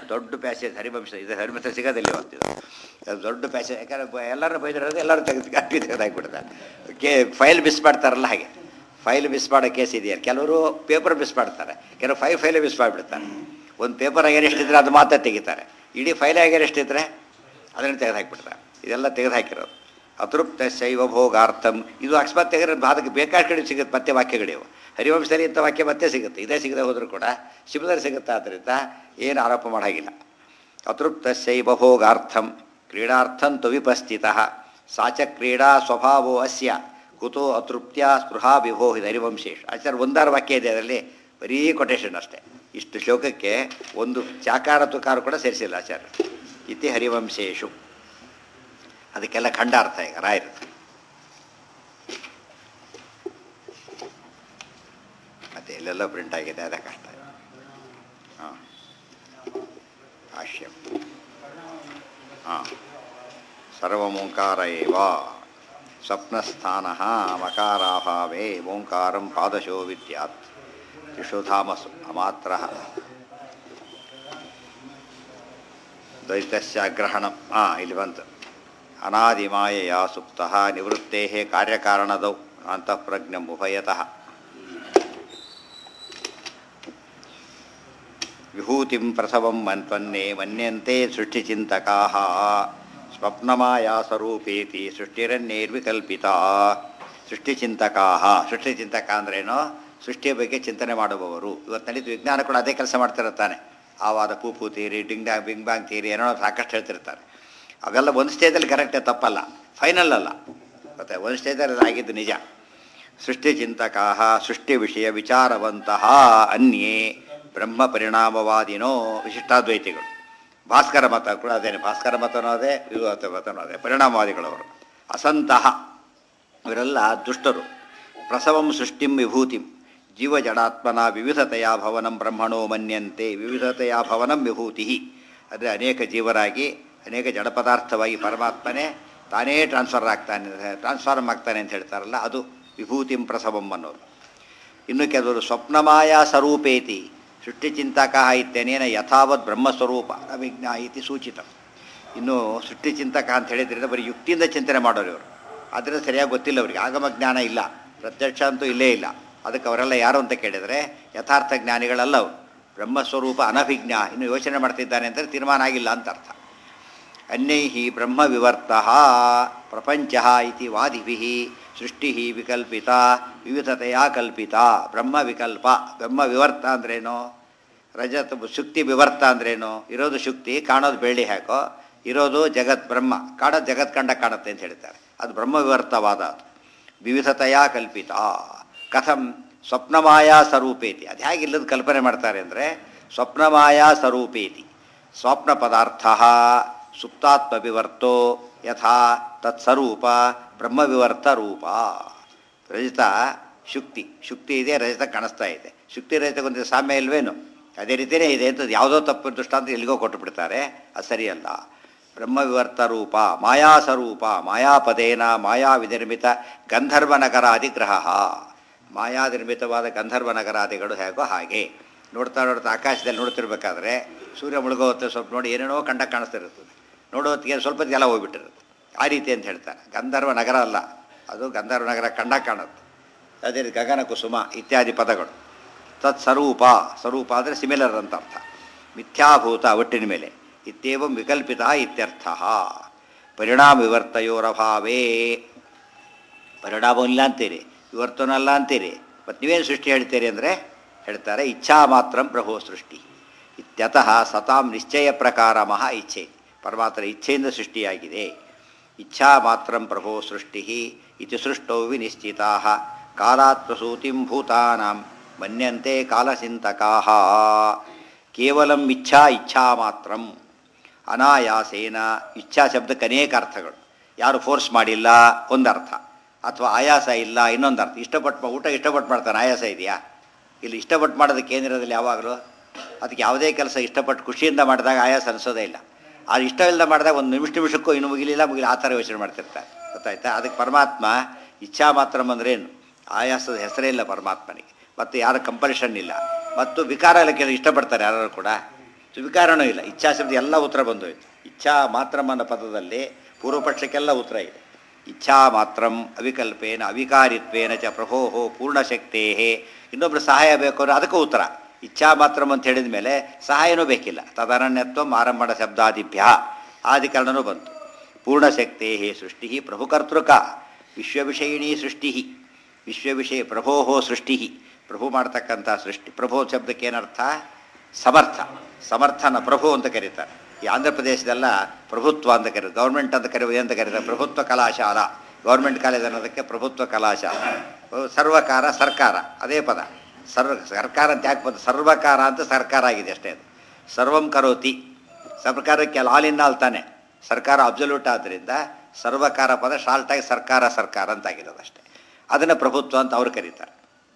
ದೊಡ್ಡ ಪ್ಯಾಸೇಜ್ ಹರಿವಂಶ ಇದು ಹರಿವಂಶ ಸಿಗೋದಿಲ್ಲ ಇವತ್ತಿದು ಅದು ದೊಡ್ಡ ಪ್ಯಾಸೇಜ್ ಯಾಕಂದ್ರೆ ಬ- ಎಲ್ಲರೂ ಬೈದಿರೋದು ಎಲ್ಲರೂ ತೆಗೆದು ಕಾಪಿ ತೆಗೆದಾಕ್ಬಿಡ್ತಾರೆ ಕೆ ಫೈಲ್ ಮಿಸ್ ಮಾಡ್ತಾರಲ್ಲ ಹಾಗೆ ಫೈಲ್ ಮಿಸ್ ಮಾಡೋ ಕೇಸ್ ಇದೆಯಲ್ಲ ಕೆಲವರು ಪೇಪರ್ ಮಿಸ್ ಮಾಡ್ತಾರೆ ಕೆಲವರು ಫೈವ್ ಫೈಲೇ ಮಿಸ್ ಮಾಡಿಬಿಡ್ತಾರೆ ಒಂದು ಪೇಪರ್ ಆಗ್ಯಾರ ಎಷ್ಟಿದ್ರೆ ಅದು ಮಾತ್ರ ತೆಗಿತಾರೆ ಇಡೀ ಫೈಲ್ ಆಗ್ಯಾರ ಎಷ್ಟಿದ್ರೆ ಅದನ್ನು ತೆಗೆದು ಹಾಕಿಬಿಡ್ತಾರೆ ಇದೆಲ್ಲ ತೆಗೆದು ಹಾಕಿರೋದು ಅತೃಪ್ತ ಶೈವ ಭೋಗಾರ್ಥಂ ಇದು ಅಕಸ್ಮಾತ್ ತೆಗೆದ್ರೆ ಅದಕ್ಕೆ ಬೇಕಾದ ಕಡೆ ಸಿಗುತ್ತೆ ಮತ್ತೆ ವಾಕ್ಯಗಳಿವು ಹರಿವಂಶದಲ್ಲಿ ಇಂಥ ವಾಕ್ಯ ಮತ್ತೆ ಸಿಗುತ್ತೆ ಇದೇ ಸಿಗದೆ ಹೋದರೂ ಕೂಡ ಶಿವದಲ್ಲಿ ಸಿಗುತ್ತೆ ಆದ್ದರಿಂದ ಏನು ಆರೋಪ ಮಾಡಾಗಿಲ್ಲ ಅತೃಪ್ತ ಶೈವ ಭೋಗಾರ್ಥಂ ಕ್ರೀಡಾರ್ಥಂತು ವಿಪಸ್ಥಿತ ಸಾ ಚ ಕ್ರೀಡಾ ಸ್ವಭಾವೋ ಅಸ್ಯ ಕುತೋ ಅತೃಪ್ತ್ಯ ಸ್ಪೃಹಾ ವಿಭೋ ಇದು ಹರಿವಂಶೇಷ ಆಚಾರ್ಯ ಒಂದಾರು ವಾಕ್ಯ ಇದೆ ಅದರಲ್ಲಿ ಬರೀ ಕೊಟೇಶನ್ ಅಷ್ಟೇ ಇಷ್ಟು ಶ್ಲೋಕಕ್ಕೆ ಒಂದು ಚಾಕಾರ ತುಕಾರ ಕೂಡ ಸೇರಿಸಿಲ್ಲ ಆಚಾರ್ಯ ಇತಿ ಹರಿವಂಶೇಷು ಅದಕ್ಕೆಲ್ಲ ಖಂಡಾರ್ಥ ಈಗ ರಾಯರು ಮತ್ತೆ ಎಲ್ಲೆಲ್ಲ ಪ್ರಿಂಟ್ ಆಗಿದೆ ಅದೇ ಕಷ್ಟ ಹಾಂ ಭಾಷ್ಯ ಹಾಂ ಸರ್ವಮೋಂಕಾರ ಏವ ಸ್ವಪ್ನಸ್ಥಾನ ಮಕಾರಾಭಾವೇ ಓಂಕಾರಂ ಪಾದಶೋ ವಿದ್ಯಾತ್ ತ್ರಿಷುಧಾಮಸು ಅಮಾತ್ರ ದ್ವೈತಸ್ಯ ಗ್ರಹಣಂ ಹಾಂ ಇಲ್ಲಿ ಬಂತು ಅನಾದಿಮಾಯೆಯ ಸುಪ್ತ ನಿವೃತ್ತೇ ಕಾರ್ಯಕಾರಣದೌ ಅಂತಃಪ್ರಜ್ಞಂ ಉಭಯತಃ ವಿಭೂತಿಂ ಪ್ರಸವಂ ಮನ್ಪನ್ನೇ ಮನ್ಯಂತೆ ಸೃಷ್ಟಿಚಿಂತಕಾ ಸ್ವಪ್ನಮಾಯಾ ಸ್ವರೂಪೇತಿ ಸೃಷ್ಟಿರನ್ನೇರ್ವಿಕಲ್ಪಿತ ಸೃಷ್ಟಿಚಿಂತಕಾ ಸೃಷ್ಟಿಚಿಂತಕ ಅಂದ್ರೇನು ಸೃಷ್ಟಿಯ ಬಗ್ಗೆ ಚಿಂತನೆ ಮಾಡುವವರು ಇವತ್ತು ನಡೀತು ವಿಜ್ಞಾನ ಕೂಡ ಅದೇ ಕೆಲಸ ಮಾಡ್ತಿರುತ್ತಾನೆ ಆವಾದ ಪೂಪು ತೀರಿ ಡಿಂಗ್ ಡಾಂಗ್ ಬಿಂಗ್ ಬಾಂಗ್ ತೀರಿ ಏನೋ ಸಾಕಷ್ಟು ಹೇಳ್ತಿರ್ತಾರೆ ಅವೆಲ್ಲ ಒಂದು ಸ್ಟೇಜಲ್ಲಿ ಕರೆಕ್ಟೇ ತಪ್ಪಲ್ಲ ಫೈನಲ್ ಅಲ್ಲ ಮತ್ತೆ ಒಂದು ಸ್ಟೇಜಲ್ಲಿ ಆಗಿದ್ದು ನಿಜ ಸೃಷ್ಟಿಚಿಂತಕಾ ಸೃಷ್ಟಿ ವಿಷಯ ವಿಚಾರವಂತಹ ಅನ್ಯೇ ಬ್ರಹ್ಮ ಪರಿಣಾಮವಾದಿನೋ ವಿಶಿಷ್ಟಾದ್ವೈತಿಗಳು ಭಾಸ್ಕರ ಮತ ಕೂಡ ಅದೇನೆ ಭಾಸ್ಕರ ಮತನೂ ಅದೇ ವಿವಾದ ಮತನೂ ಅದೇ ಪರಿಣಾಮವಾದಿಗಳವರು ಅಸಂತಹ ಇವರೆಲ್ಲ ದುಷ್ಟರು ಪ್ರಸವಂ ಸೃಷ್ಟಿಂ ವಿಭೂತಿಂ ಜೀವಜಡಾತ್ಮನ ವಿವಿಧತೆಯ ಭವನಂ ಬ್ರಹ್ಮಣೋ ಮನ್ಯಂತೆ ವಿವಿಧತೆಯ ಭವನಂ ವಿಭೂತಿ ಅಂದರೆ ಅನೇಕ ಜೀವರಾಗಿ ಅನೇಕ ಜಡ ಪದಾರ್ಥವಾಗಿ ಪರಮಾತ್ಮನೇ ತಾನೇ ಟ್ರಾನ್ಸ್ಫರ್ ಆಗ್ತಾನೆ ಟ್ರಾನ್ಸ್ಫಾರ್ಮ್ ಆಗ್ತಾನೆ ಅಂತ ಹೇಳ್ತಾರಲ್ಲ ಅದು ವಿಭೂತಿಂ ಪ್ರಸವಂ ಅನ್ನೋದು ಇನ್ನು ಕೆಲವರು ಸ್ವಪ್ನಮಾಯಾ ಸ್ವರೂಪೇತಿ ಸೃಷ್ಟಿಚಿಂತಕ ಇತ್ಯನೇನ ಯಥಾವತ್ ಬ್ರಹ್ಮಸ್ವರೂಪ ಅವಿಜ್ಞ ಇತಿ ಸೂಚಿತ ಇನ್ನು ಸೃಷ್ಟಿಚಿಂತಕ ಅಂತ ಹೇಳಿದ್ರಿಂದ ಬರೀ ಯುಕ್ತಿಯಿಂದ ಚಿಂತನೆ ಮಾಡೋರು ಇವರು ಆದ್ದರಿಂದ ಸರಿಯಾಗಿ ಗೊತ್ತಿಲ್ಲ ಅವರಿಗೆ ಆಗಮ ಜ್ಞಾನ ಇಲ್ಲ ಪ್ರತ್ಯಕ್ಷ ಅಂತೂ ಇಲ್ಲೇ ಇಲ್ಲ ಅದಕ್ಕೆ ಅವರೆಲ್ಲ ಯಾರು ಅಂತ ಕೇಳಿದರೆ ಯಥಾರ್ಥ ಜ್ಞಾನಿಗಳಲ್ಲ ಅವರು ಬ್ರಹ್ಮಸ್ವರೂಪ ಅನಭಿಜ್ಞ ಇನ್ನು ಯೋಚನೆ ಮಾಡ್ತಿದ್ದಾನೆ ಅಂದರೆ ತೀರ್ಮಾನ ಆಗಿಲ್ಲ ಅಂತ ಅರ್ಥ ಅನ್ಯೈ ಬ್ರಹ್ಮ ವಿವರ್ತ ಪ್ರಪಂಚ ಇತಿ ವಾದಿಭಿ ಸೃಷ್ಟಿ ವಿಕಲ್ಪಿತ ವಿವಿಧತೆಯ ಕಲ್ಪಿತ ಬ್ರಹ್ಮ ವಿಕಲ್ಪ ಬ್ರಹ್ಮ ವಿವರ್ತ ಅಂದ್ರೇನು ರಜತ ಶುಕ್ತಿ ವಿವರ್ತ ಅಂದ್ರೇನು ಇರೋದು ಶುಕ್ತಿ ಕಾಣೋದು ಬೆಳ್ಳಿ ಹಾಕೋ ಇರೋದು ಜಗತ್ ಬ್ರಹ್ಮ ಕಾಣೋದು ಜಗತ್ ಕಂಡ ಕಾಣುತ್ತೆ ಅಂತ ಹೇಳ್ತಾರೆ ಅದು ಬ್ರಹ್ಮ ವಿವರ್ತವಾದ ಅದು ವಿವಿಧತೆಯ ಕಲ್ಪಿತ ಕಥಂ ಸ್ವಪ್ನಮಾಯಾ ಸ್ವರೂಪೇತಿ ಅದು ಹೇಗಿಲ್ಲದ ಕಲ್ಪನೆ ಮಾಡ್ತಾರೆ ಅಂದರೆ ಸ್ವಪ್ನಮಾಯಾ ಸ್ವರೂಪೇತಿ ಸ್ವಪ್ನ ಪದಾರ್ಥ ಸುಪ್ತಾತ್ಮ ವಿವರ್ತೋ ಯಥಾ ತತ್ಸ್ವರೂಪ ಬ್ರಹ್ಮವಿವರ್ತ ರೂಪ ರಜತ ಶುಕ್ತಿ ಶುಕ್ತಿ ಇದೆ ರಜತ ಕಾಣಿಸ್ತಾ ಇದೆ ಶುಕ್ತಿ ರಜತಗೊಂದು ಸಾಮ್ಯ ಇಲ್ವೇನು ಅದೇ ರೀತಿಯೇ ಇದೆ ಅಂತ ಯಾವುದೋ ತಪ್ಪು ದೃಷ್ಟಾಂತ ಎಲ್ಲಿಗೋ ಕೊಟ್ಟು ಬಿಡ್ತಾರೆ ಅದು ಸರಿಯಲ್ಲ ಬ್ರಹ್ಮವಿವರ್ತ ರೂಪ ಮಾಯಾ ಸ್ವರೂಪ ಮಾಯಾಪದೇನ ಮಾಯಾ ವಿನಿರ್ಮಿತ ಗಂಧರ್ವ ನಗರಾದಿಗ್ರಹ ಮಾಯಾ ನಿರ್ಮಿತವಾದ ಗಂಧರ್ವ ನಗರಾದಿಗಳು ಹೇಗೋ ಹಾಗೆ ನೋಡ್ತಾ ನೋಡ್ತಾ ಆಕಾಶದಲ್ಲಿ ನೋಡ್ತಿರ್ಬೇಕಾದ್ರೆ ಸೂರ್ಯ ಮುಳುಗೋ ಹೊತ್ತು ಸ್ವಲ್ಪ ನೋಡಿ ಏನೇನೋ ಕಂಡ ಕಾಣಿಸ್ತಿರುತ್ತದೆ ನೋಡೋ ಹೊತ್ತಿಗೆ ಸ್ವಲ್ಪ ಹೊತ್ತಿಗೆ ಎಲ್ಲ ಹೋಗ್ಬಿಟ್ಟಿರುತ್ತೆ ಆ ರೀತಿ ಅಂತ ಹೇಳ್ತಾರೆ ಗಂಧರ್ವ ನಗರ ಅಲ್ಲ ಅದು ಗಂಧರ್ವ ನಗರ ಕಂಡ ಕಾಣುತ್ತೆ ಅದೇ ರೀತಿ ಗಗನ ಕುಸುಮ ಇತ್ಯಾದಿ ಪದಗಳು ತತ್ ಸ್ವರೂಪ ಸ್ವರೂಪ ಅಂದರೆ ಸಿಮಿಲರ್ ಅಂತ ಅರ್ಥ ಮಿಥ್ಯಾಭೂತ ಒಟ್ಟಿನ ಮೇಲೆ ಇತ್ಯೇವಂ ವಿಕಲ್ಪಿತ ಇತ್ಯರ್ಥ ಪರಿಣಾಮ ವಿವರ್ತಯೋರಭಾವೇ ಪರಿಣಾಮ ಇಲ್ಲ ಅಂತೀರಿ ವಿವರ್ತನಲ್ಲ ಅಂತೀರಿ ಮತ್ತು ನೀವೇನು ಸೃಷ್ಟಿ ಹೇಳ್ತೀರಿ ಅಂದರೆ ಹೇಳ್ತಾರೆ ಇಚ್ಛಾ ಮಾತ್ರ ಪ್ರಭೋ ಸೃಷ್ಟಿ ಇತ್ಯತಃ ಸತಾಂ ನಿಶ್ಚಯ ಪ್ರಕಾರ ಮಹಾ ಇಚ್ಛೆ ಪರಮಾತ್ಮ ಇಚ್ಛೆಯಿಂದ ಸೃಷ್ಟಿಯಾಗಿದೆ ಇಚ್ಛಾ ಮಾತ್ರ ಪ್ರಭೋ ಸೃಷ್ಟಿ ಇತಿ ಸೃಷ್ಟೌ ವಿನಿಶ್ಚಿತಾ ಕಾಲಾತ್ ಪ್ರಸೂತಿಂ ಭೂತಾನಾಂ ಮನ್ಯಂತೆ ಕಾಲಚಿಂತಕಾ ಕೇವಲಂ ಇಚ್ಛಾ ಇಚ್ಛಾ ಮಾತ್ರಂ ಅನಾಯಾಸೇನ ಇಚ್ಛಾ ಶಬ್ದಕ್ಕೆ ಅನೇಕ ಅರ್ಥಗಳು ಯಾರು ಫೋರ್ಸ್ ಮಾಡಿಲ್ಲ ಒಂದರ್ಥ ಅಥವಾ ಆಯಾಸ ಇಲ್ಲ ಇನ್ನೊಂದು ಅರ್ಥ ಇಷ್ಟಪಟ್ಟು ಊಟ ಇಷ್ಟಪಟ್ಟು ಮಾಡ್ತಾನೆ ಆಯಾಸ ಇದೆಯಾ ಇಲ್ಲಿ ಇಷ್ಟಪಟ್ಟು ಮಾಡೋದಕ್ಕೆ ಏನಿರೋದಿಲ್ಲ ಯಾವಾಗಲೂ ಅದಕ್ಕೆ ಯಾವುದೇ ಕೆಲಸ ಇಷ್ಟಪಟ್ಟು ಖುಷಿಯಿಂದ ಮಾಡಿದಾಗ ಆಯಾಸ ಅನಿಸೋದೇ ಇಲ್ಲ ಅದು ಇಷ್ಟವಿಲ್ಲದ ಮಾಡಿದಾಗ ಒಂದು ನಿಮಿಷ ನಿಮಿಷಕ್ಕೂ ಇನ್ನು ಮುಗಿಲಿಲ್ಲ ಮುಗಿಲಿ ಆ ಥರ ಯೋಚನೆ ಮಾಡ್ತಿರ್ತಾರೆ ಗೊತ್ತಾಯ್ತಾ ಅದಕ್ಕೆ ಪರಮಾತ್ಮ ಇಚ್ಛಾ ಮಾತ್ರ ಅಂದ್ರೇನು ಆಯಾಸದ ಹೆಸರೇ ಇಲ್ಲ ಪರಮಾತ್ಮನಿಗೆ ಮತ್ತು ಯಾರ ಕಂಪಲ್ಷನ್ ಇಲ್ಲ ಮತ್ತು ವಿಕಾರ ಎಲ್ಲ ಕೆಲವು ಇಷ್ಟಪಡ್ತಾರೆ ಯಾರು ಕೂಡ ಸೊ ವಿಕಾರನೂ ಇಲ್ಲ ಇಚ್ಛಾಶಬ್ದ ಎಲ್ಲ ಉತ್ತರ ಬಂದೋಯ್ತು ಇಚ್ಛಾ ಮಾತ್ರಂ ಅನ್ನೋ ಪದದಲ್ಲಿ ಪೂರ್ವಪಕ್ಷಕ್ಕೆಲ್ಲ ಉತ್ತರ ಇದೆ ಇಚ್ಛಾ ಮಾತ್ರಂ ಅವಿಕಲ್ಪೇನ ಅವಿಕಾರಿತ್ವೇನ ಚ ಪ್ರಭೋ ಪೂರ್ಣಶಕ್ತೇ ಇನ್ನೊಬ್ರು ಸಹಾಯ ಬೇಕು ಅಂದ್ರೆ ಅದಕ್ಕೂ ಉತ್ತರ ಇಚ್ಛಾ ಮಾತ್ರಂ ಅಂತ ಹೇಳಿದ ಮೇಲೆ ಸಹಾಯನೂ ಬೇಕಿಲ್ಲ ತದನನ್ಯತ್ವ ಆರಂಭಣ ಶಬ್ದಾದಿಭ್ಯ ಆದಿಕರಣನೂ ಬಂತು ಪೂರ್ಣಶಕ್ತೇ ಸೃಷ್ಟಿ ಪ್ರಭುಕರ್ತೃಕ ವಿಶ್ವವಿಷಯಿಣಿ ಸೃಷ್ಟಿ ವಿಶ್ವವಿಷಯ ಪ್ರಭೋ ಸೃಷ್ಟಿ ಪ್ರಭು ಮಾಡ್ತಕ್ಕಂಥ ಸೃಷ್ಟಿ ಪ್ರಭು ಶಬ್ದಕ್ಕೆ ಏನರ್ಥ ಸಮರ್ಥ ಸಮರ್ಥನ ಪ್ರಭು ಅಂತ ಕರೀತಾರೆ ಈ ಆಂಧ್ರ ಪ್ರದೇಶದೆಲ್ಲ ಪ್ರಭುತ್ವ ಅಂತ ಕರೀತಾರೆ ಗೌರ್ಮೆಂಟ್ ಅಂತ ಕರೆಯುವುದು ಅಂತ ಕರೀತಾರೆ ಪ್ರಭುತ್ವ ಕಲಾಶಾಲಾ ಗೌರ್ಮೆಂಟ್ ಕಾಲೇಜ್ ಅನ್ನೋದಕ್ಕೆ ಪ್ರಭುತ್ವ ಕಲಾಶಾಲಾ ಸರ್ವಕಾರ ಸರ್ಕಾರ ಅದೇ ಪದ ಸರ್ವ ಸರ್ಕಾರ ಅಂತ ಯಾಕೆ ಬಂದು ಸರ್ವಕಾರ ಅಂತ ಸರ್ಕಾರ ಆಗಿದೆ ಅಷ್ಟೇ ಅದು ಸರ್ವಂ ಕರೋತಿ ಸರ್ಕಾರಕ್ಕೆ ಆಲ್ ಇನ್ ಆಲ್ ತಾನೆ ಸರ್ಕಾರ ಅಬ್ಸಲ್ಯೂಟ್ ಆದ್ದರಿಂದ ಸರ್ವಕಾರ ಪದ ಶಾರ್ಟಾಗಿ ಸರ್ಕಾರ ಸರ್ಕಾರ ಅಂತ ಆಗಿರೋದು ಅಷ್ಟೇ ಅದನ್ನು ಪ್ರಭುತ್ವ ಅಂತ ಅವ್ರು ಕರೀತಾರೆ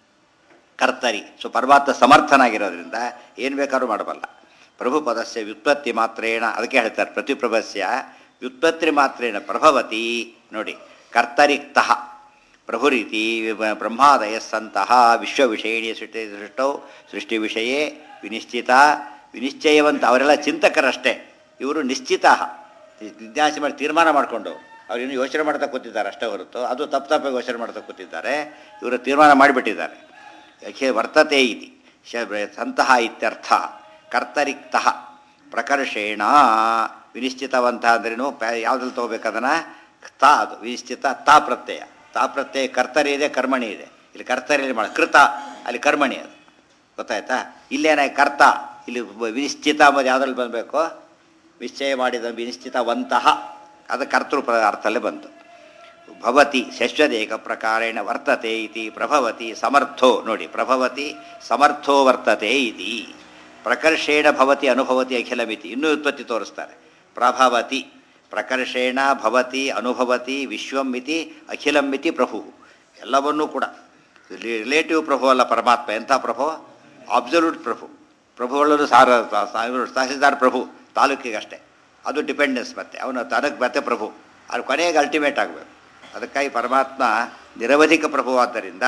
ಕರ್ತರಿ ಸೊ ಪರಮಾತ್ಮ ಸಮರ್ಥನಾಗಿರೋದ್ರಿಂದ ಏನು ಬೇಕಾದ್ರೂ ಮಾಡಬಲ್ಲ ಪ್ರಭು ಪದಸ್ಯ ವ್ಯುತ್ಪತ್ತಿ ಮಾತ್ರೇಣ ಅದಕ್ಕೆ ಹೇಳ್ತಾರೆ ಪ್ರತಿಪ್ರಭಸ್ಯ ವ್ಯುತ್ಪತ್ತಿ ಮಾತ್ರೇಣ ಪ್ರಭವತಿ ನೋಡಿ ಕರ್ತರಿಕ್ತಃ ಪ್ರಭುರೀತಿ ಬ್ರಹ್ಮಾದಯಸ್ಸಂತಹ ವಿಶ್ವವಿಷಯಿಣಿ ಸೃಷ್ಟಿ ಸೃಷ್ಟೌ ಸೃಷ್ಟಿ ವಿಷಯೇ ವಿನಿಶ್ಚಿತ ವಿನಿಶ್ಚಯವಂತ ಅವರೆಲ್ಲ ಚಿಂತಕರಷ್ಟೇ ಇವರು ನಿಶ್ಚಿತ ಜಿಜ್ಞಾಸೆ ಮಾಡಿ ತೀರ್ಮಾನ ಮಾಡಿಕೊಂಡು ಅವ್ರು ಇನ್ನೂ ಯೋಚನೆ ಮಾಡ್ತಾ ಕೂತಿದ್ದಾರೆ ಅಷ್ಟೇ ಹೊರತು ಅದು ತಪ್ಪು ತಪ್ಪಾಗಿ ಯೋಚನೆ ಮಾಡ್ತಾ ಕೂತಿದ್ದಾರೆ ಇವರು ತೀರ್ಮಾನ ಮಾಡಿಬಿಟ್ಟಿದ್ದಾರೆ ಯಾಕೆ ವರ್ತತೆ ಇತಿ ಶ ಸಂತಹ ಇತ್ಯರ್ಥ ಕರ್ತರಿಕ್ತಃ ಪ್ರಕರ್ಷೇಣ ವಿನಿಶ್ಚಿತವಂತ ಅಂದ್ರೇನು ಪ್ಯಾ- ಯಾವ್ದ್ರಲ್ಲಿ ತೊಗೋಬೇಕದನ್ನು ತಾ ಅದು ವಿನಿಶ್ಚಿತ ತಾ ಪ್ರತ್ಯಯ ತಾ ಪ್ರತ್ಯಯ ಕರ್ತರಿ ಇದೆ ಕರ್ಮಣಿ ಇದೆ ಇಲ್ಲಿ ಕರ್ತರಿಯಲ್ಲಿ ಮಾಡ ಕೃತ ಅಲ್ಲಿ ಕರ್ಮಣಿ ಅದು ಗೊತ್ತಾಯ್ತಾ ಇಲ್ಲೇನ ಕರ್ತ ಇಲ್ಲಿ ಬ- ವಿನಿಶ್ಚಿತ ಅಂಬುದು ಯಾವುದ್ರಲ್ಲಿ ಬಂದಬೇಕು ನಿಶ್ಚಯ ಮಾಡಿದ ವಿನಿಶ್ಚಿತವಂತಹ ಅದು ಕರ್ತೃ ಪ್ರ ಅರ್ಥಲ್ಲೇ ಬಂತು ಭವತಿ ಶಶ್ವದೇಕ ಪ್ರಕಾರೇಣ ವರ್ತತೆ ಇತಿ ಪ್ರಭವತಿ ಸಮರ್ಥೋ ನೋಡಿ ಪ್ರಭವತಿ ಸಮರ್ಥೋ ವರ್ತತೆ ಇತಿ ಪ್ರಕರ್ಷೇಣ ಭವತಿ ಅನುಭವತಿ ಅಖಿಲಮಿತಿ ಇನ್ನೂ ಉತ್ಪತ್ತಿ ತೋರಿಸ್ತಾರೆ ಪ್ರಭವತಿ ಪ್ರಕರ್ಷೇಣ ಭವತಿ ಅನುಭವತಿ ವಿಶ್ವಂ ಮಿತಿ ಅಖಿಲಂ ಮಿತಿ ಪ್ರಭು ಎಲ್ಲವನ್ನೂ ಕೂಡ ರಿಲೇಟಿವ್ ಪ್ರಭು ಅಲ್ಲ ಪರಮಾತ್ಮ ಎಂಥ ಪ್ರಭು ಅಬ್ಸಲ್ಯೂಟ್ ಪ್ರಭು ಪ್ರಭುಗಳು ಸಾರ ತಹಸೀಲ್ದಾರ್ ಪ್ರಭು ತಾಲೂಕಿಗಷ್ಟೇ ಅದು ಡಿಪೆಂಡೆನ್ಸ್ ಮತ್ತೆ ಅವನು ತನಗೆ ಮತ್ತೆ ಪ್ರಭು ಅದು ಕೊನೆಗೆ ಅಲ್ಟಿಮೇಟ್ ಆಗಬೇಕು ಅದಕ್ಕಾಗಿ ಪರಮಾತ್ಮ ನಿರವಧಿಕ ಪ್ರಭುವಾದ್ದರಿಂದ